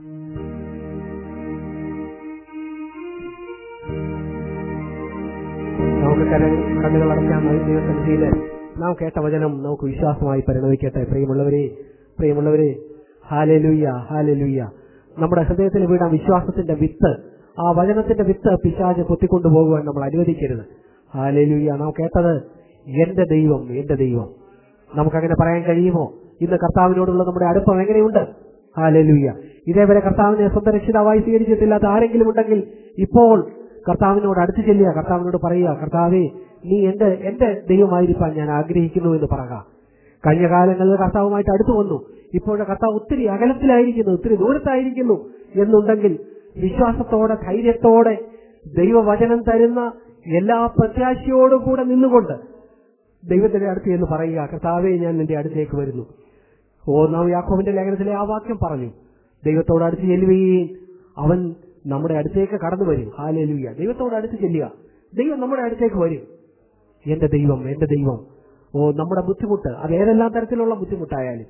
നമുക്ക് കണ്ണുകൾ അടയ്ക്കാൻ ദൈവസന്നിധിയിൽ നാം കേട്ട വചനം നമുക്ക് വിശ്വാസമായി പരിണമിക്കട്ടെ പ്രിയമുള്ളവരെ പ്രിയമുള്ളവരെ ഹാലലുയ്യ ഹാലലുയ്യ നമ്മുടെ ഹൃദയത്തിൽ വീണ വിശ്വാസത്തിന്റെ വിത്ത് ആ വചനത്തിന്റെ വിത്ത് പിശാജ് കൊത്തിക്കൊണ്ടുപോകുവാൻ നമ്മൾ അനുവദിക്കരുത് ഹാലലുയ്യ നാം കേട്ടത് എന്റെ ദൈവം എന്റെ ദൈവം നമുക്കങ്ങനെ പറയാൻ കഴിയുമോ ഇന്ന് കർത്താവിനോടുള്ള നമ്മുടെ അടുപ്പം എങ്ങനെയുണ്ട് ഹാലലുയ്യ ഇതേവരെ കർത്താവിനെ സ്വന്തം രക്ഷിതാവായി സ്വീകരിച്ചിട്ടില്ലാത്ത ആരെങ്കിലും ഉണ്ടെങ്കിൽ ഇപ്പോൾ കർത്താവിനോട് അടുത്ത് ചെല്ലുക കർത്താവിനോട് പറയുക കർത്താവേ നീ എന്റെ എന്റെ ദൈവമായിരിക്കാൻ ഞാൻ ആഗ്രഹിക്കുന്നു എന്ന് പറയുക കഴിഞ്ഞ കാലങ്ങളിൽ കർത്താവുമായിട്ട് അടുത്തു വന്നു ഇപ്പോഴെ കർത്താവ് ഒത്തിരി അകലത്തിലായിരിക്കുന്നു ഒത്തിരി ദൂരത്തായിരിക്കുന്നു എന്നുണ്ടെങ്കിൽ വിശ്വാസത്തോടെ ധൈര്യത്തോടെ ദൈവവചനം തരുന്ന എല്ലാ പ്രത്യാശയോടും കൂടെ നിന്നുകൊണ്ട് ദൈവത്തിന്റെ അടുത്ത് എന്ന് പറയുക കർത്താവേ ഞാൻ നിന്റെ അടുത്തേക്ക് വരുന്നു ഓ നാം യാക്കോബിന്റെ ലേഖനത്തിലെ ആ വാക്യം പറഞ്ഞു ദൈവത്തോട് അടുത്ത് ചെല്ലുകയും അവൻ നമ്മുടെ അടുത്തേക്ക് കടന്നു വരും ഹാലലുയ്യ ദൈവത്തോട് അടുത്ത് ചെല്ലുക ദൈവം നമ്മുടെ അടുത്തേക്ക് വരും എന്റെ ദൈവം എന്റെ ദൈവം ഓ നമ്മുടെ ബുദ്ധിമുട്ട് അത് ഏതെല്ലാം തരത്തിലുള്ള ബുദ്ധിമുട്ടായാലും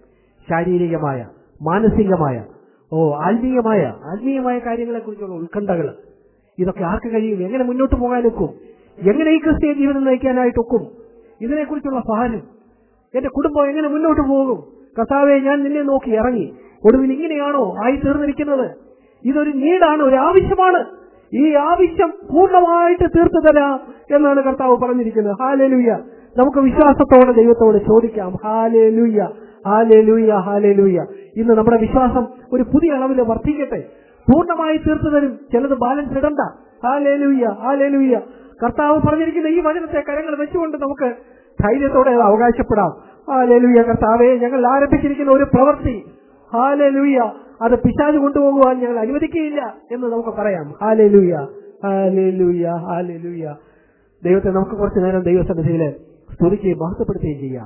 ശാരീരികമായ മാനസികമായ ഓ ആത്മീയമായ ആത്മീയമായ കാര്യങ്ങളെ കുറിച്ചുള്ള ഉത്കണ്ഠകൾ ഇതൊക്കെ ആർക്ക് കഴിയും എങ്ങനെ മുന്നോട്ട് പോകാൻ ഒക്കും എങ്ങനെ ഈ ക്രിസ്തീയ ജീവിതം നയിക്കാനായിട്ട് ഒക്കും ഇതിനെക്കുറിച്ചുള്ള ഭാരം എന്റെ കുടുംബം എങ്ങനെ മുന്നോട്ട് പോകും കർത്താവെ ഞാൻ നിന്നെ നോക്കി ഇറങ്ങി ഒടുവിൽ ഇങ്ങനെയാണോ ആയി തീർന്നിരിക്കുന്നത് ഇതൊരു നീടാണ് ഒരു ആവശ്യമാണ് ഈ ആവശ്യം പൂർണ്ണമായിട്ട് തീർത്തു തരാം എന്നാണ് കർത്താവ് പറഞ്ഞിരിക്കുന്നത് ഹാലേലുയ്യ നമുക്ക് വിശ്വാസത്തോടെ ദൈവത്തോട് ചോദിക്കാം ഹാലേലുയ്യ ഹാലേലുയ്യ ഹാലേലുയ്യ ഇന്ന് നമ്മുടെ വിശ്വാസം ഒരു പുതിയ അളവിൽ വർദ്ധിക്കട്ടെ പൂർണ്ണമായി തീർത്തു തരും ചിലത് ബാലൻസ് ഇടണ്ട ഹാലേലുയ്യ ഹാലേലുയ്യ കർത്താവ് പറഞ്ഞിരിക്കുന്ന ഈ വചനത്തെ കരങ്ങൾ വെച്ചുകൊണ്ട് നമുക്ക് ധൈര്യത്തോടെ അത് അവകാശപ്പെടാം ഹാലേലുയ്യ കർത്താവെ ഞങ്ങൾ ആരംഭിച്ചിരിക്കുന്ന ഒരു പ്രവൃത്തി ഹാലേലുയ്യ അത് പിശാജ് കൊണ്ടുപോകുവാൻ ഞങ്ങൾ അനുവദിക്കുകയില്ല എന്ന് നമുക്ക് പറയാം ഹാലേലുയ്യ ഹാലേലുയ്യ ഹാലേലുയ്യ ദൈവത്തെ നമുക്ക് കുറച്ചു നേരം ദൈവസന്നിധിയിൽ സ്തുതിക്കുകയും മഹത്വപ്പെടുത്തുകയും ചെയ്യാം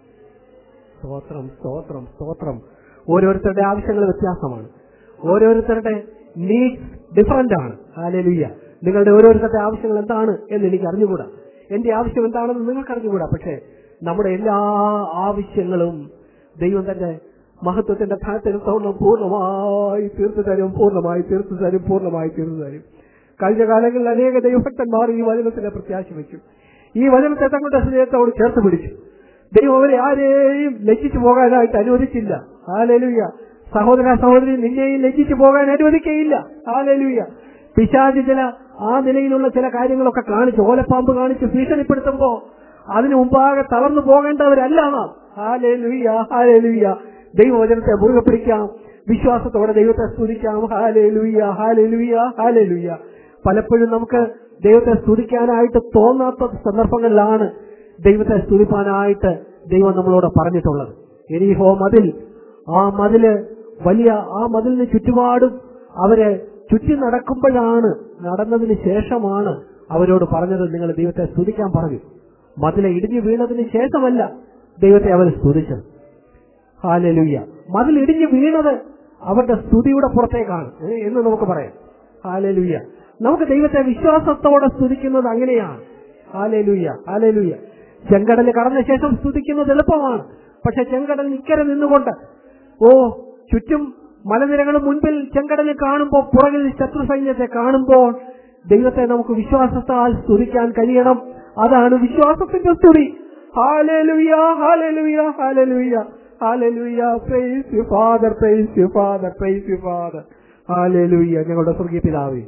സ്തോത്രം സ്തോത്രം സ്തോത്രം ഓരോരുത്തരുടെ ആവശ്യങ്ങൾ വ്യത്യാസമാണ് ഓരോരുത്തരുടെ നീഡ്സ് ഡിഫറന്റ് ആണ് ഹാലേലുയ്യ നിങ്ങളുടെ ഓരോരുത്തരുടെ ആവശ്യങ്ങൾ എന്താണ് എന്ന് എനിക്ക് അറിഞ്ഞുകൂടാ എന്റെ ആവശ്യം എന്താണെന്ന് നിങ്ങൾക്ക് അറിഞ്ഞുകൂടാ പക്ഷേ നമ്മുടെ എല്ലാ ആവശ്യങ്ങളും ദൈവം തന്റെ മഹത്വത്തിന്റെ ധനത്തിനത്തോളം പൂർണ്ണമായി തീർത്തു തരും പൂർണ്ണമായി തീർത്തു തരും പൂർണ്ണമായി തീർത്തു തരും കഴിഞ്ഞ കാലങ്ങളിൽ അനേക ദൈവഭക്തന്മാർ ഈ വചനത്തിന് പ്രത്യാശ വെച്ചു ഈ വചനത്തെ തങ്ങളുടെ ഹൃദയത്തോട് ചേർത്ത് പിടിച്ചു ദൈവം അവരെ ആരെയും ലജ്ജിച്ചു പോകാനായിട്ട് അനുവദിച്ചില്ല ഹാലലുയ്യ സഹോദര സഹോദരി നിന്നെയും ലജ്ജിച്ചു പോകാൻ അനുവദിക്കയില്ല ഹാലലുയ്യ പിശാച് ചില ആ നിലയിലുള്ള ചില കാര്യങ്ങളൊക്കെ കാണിച്ച് ഓലപ്പാമ്പ് കാണിച്ച് ഭീഷണിപ്പെടുത്തുമ്പോ അതിനു മുമ്പാകെ തളർന്നു പോകേണ്ടവരല്ല നാം ഹാലേലുയ്യ ഹാലേലുയ്യ ദൈവവചനത്തെ മുറുകെ പിടിക്കാം വിശ്വാസത്തോടെ ദൈവത്തെ സ്തുതിക്കാം ഹാലേലുയ്യ ഹാലേലുയ്യ ഹാലേലുയ്യ പലപ്പോഴും നമുക്ക് ദൈവത്തെ സ്തുതിക്കാനായിട്ട് തോന്നാത്ത സന്ദർഭങ്ങളിലാണ് ദൈവത്തെ സ്തുതിപ്പാനായിട്ട് ദൈവം നമ്മളോട് പറഞ്ഞിട്ടുള്ളത് എരിഹോ മതിൽ ആ മതില് വലിയ ആ മതിലിന് ചുറ്റുപാടും അവര് ചുറ്റി നടക്കുമ്പോഴാണ് നടന്നതിന് ശേഷമാണ് അവരോട് പറഞ്ഞത് നിങ്ങൾ ദൈവത്തെ സ്തുതിക്കാൻ പറഞ്ഞു മതിലെ ഇടിഞ്ഞു വീണതിന് ശേഷമല്ല ദൈവത്തെ അവർ സ്തുതിച്ചത് ഹാലലുയ്യ മതിൽ ഇടിഞ്ഞു വീണത് അവരുടെ സ്തുതിയുടെ പുറത്തേക്കാണ് ഏ, എന്ന് നമുക്ക് പറയാം ഹാലലുയ്യ നമുക്ക് ദൈവത്തെ വിശ്വാസത്തോടെ സ്തുതിക്കുന്നത് അങ്ങനെയാണ് ഹാലലുയ്യ ഹാലലുയ്യ ചെങ്കടൽ കടന്ന ശേഷം സ്തുതിക്കുന്നത് എളുപ്പമാണ് പക്ഷെ ചെങ്കടൽ ഇക്കരെ നിന്നുകൊണ്ട് ഓ ചുറ്റും മലനിരകളും മുൻപിൽ ചെങ്കടലിൽ കാണുമ്പോൾ പുറകിൽ ശത്രു സൈന്യത്തെ കാണുമ്പോൾ ദൈവത്തെ നമുക്ക് വിശ്വാസത്താൽ സ്തുതിക്കാൻ കഴിയണം അതാണ് വിശ്വാസത്തിന്റെ സ്തുതി ഹാലലുയ്യ hallelujah hallelujah hallelujah praise you father praise you father praise you father hallelujah ഞങ്ങളുടെ സ്വർഗീയ പിതാവേ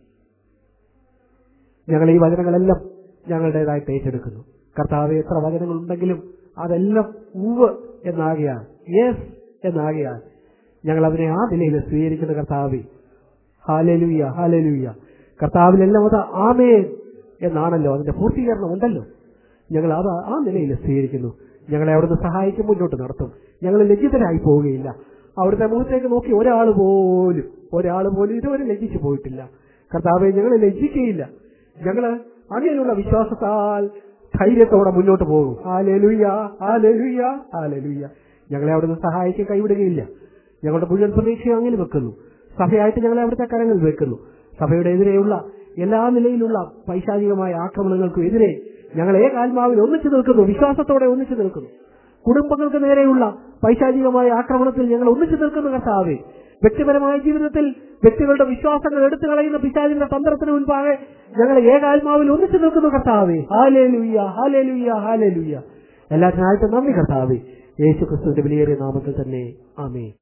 ഞങ്ങൾ ഈ വചനങ്ങളെല്ലാം ഞങ്ങളുടേതായിട്ട് ഏറ്റെടുക്കുന്നു കർത്താവ് എത്ര വചനങ്ങൾ ഉണ്ടെങ്കിലും അതെല്ലാം ഉവ് എന്നാകിയാൽ യെസ് എന്നാകിയാൽ ഞങ്ങൾ അതിനെ ആ നിലയിൽ സ്വീകരിക്കുന്ന കർത്താവെ ഹാലലുയ്യ ഹാലലുയ്യ കർത്താവിലെല്ലാം അത് ആമേൻ എന്നാണല്ലോ അതിന്റെ പൂർത്തീകരണം ഉണ്ടല്ലോ ഞങ്ങൾ അത് ആ നിലയിൽ സ്വീകരിക്കുന്നു ഞങ്ങളെ അവിടുന്ന് സഹായിക്കും മുന്നോട്ട് നടത്തും ഞങ്ങൾ ലജ്ജിതരായി പോവുകയില്ല അവിടുത്തെ മുഖത്തേക്ക് നോക്കി ഒരാൾ പോലും ഒരാൾ പോലും ഇതുവരെ ലജ്ജിച്ചു പോയിട്ടില്ല കർത്താവെ ഞങ്ങൾ ലജ്ജിക്കുകയില്ല ഞങ്ങള് അങ്ങനെയുള്ള വിശ്വാസത്താൽ ധൈര്യത്തോടെ മുന്നോട്ട് പോകും ഹാലലുയ്യ ഹാലലുയ്യ ഹാലലുയ്യ ഞങ്ങളെ അവിടുന്ന് സഹായിക്കാൻ കൈവിടുകയില്ല ഞങ്ങളുടെ മുഴുവൻ പ്രതീക്ഷയും അങ്ങനെ വെക്കുന്നു സഭയായിട്ട് ഞങ്ങളെ അവിടുത്തെ കരങ്ങളിൽ വെക്കുന്നു സഭയുടെ എതിരെയുള്ള എല്ലാ നിലയിലുള്ള പൈശാചികമായ ആക്രമണങ്ങൾക്കും എതിരെ ഞങ്ങൾ ഏകാത്മാവിൽ ഒന്നിച്ചു നിൽക്കുന്നു വിശ്വാസത്തോടെ ഒന്നിച്ചു നിൽക്കുന്നു കുടുംബങ്ങൾക്ക് നേരെയുള്ള പൈശാചികമായ ആക്രമണത്തിൽ ഞങ്ങൾ ഒന്നിച്ചു നിൽക്കുന്ന കർത്താവേ വ്യക്തിപരമായ ജീവിതത്തിൽ വ്യക്തികളുടെ വിശ്വാസങ്ങൾ എടുത്തു കളയുന്ന പിശാചിന്റെ തന്ത്രത്തിന് മുൻപാകെ ഞങ്ങൾ ഏകാത്മാവിൽ ഒന്നിച്ചു നിൽക്കുന്നു കർത്താവേ ഹാലേ ലുയ്യ ഹാലേ ലുയ്യ ഹാലേ ലുയ്യ എല്ലാത്തിനായിട്ട് നന്ദി കർത്താവേ യേശു ക്രിസ്തുവിന്റെ വിലയേറിയ നാമത്തിൽ തന്നെ ആമേ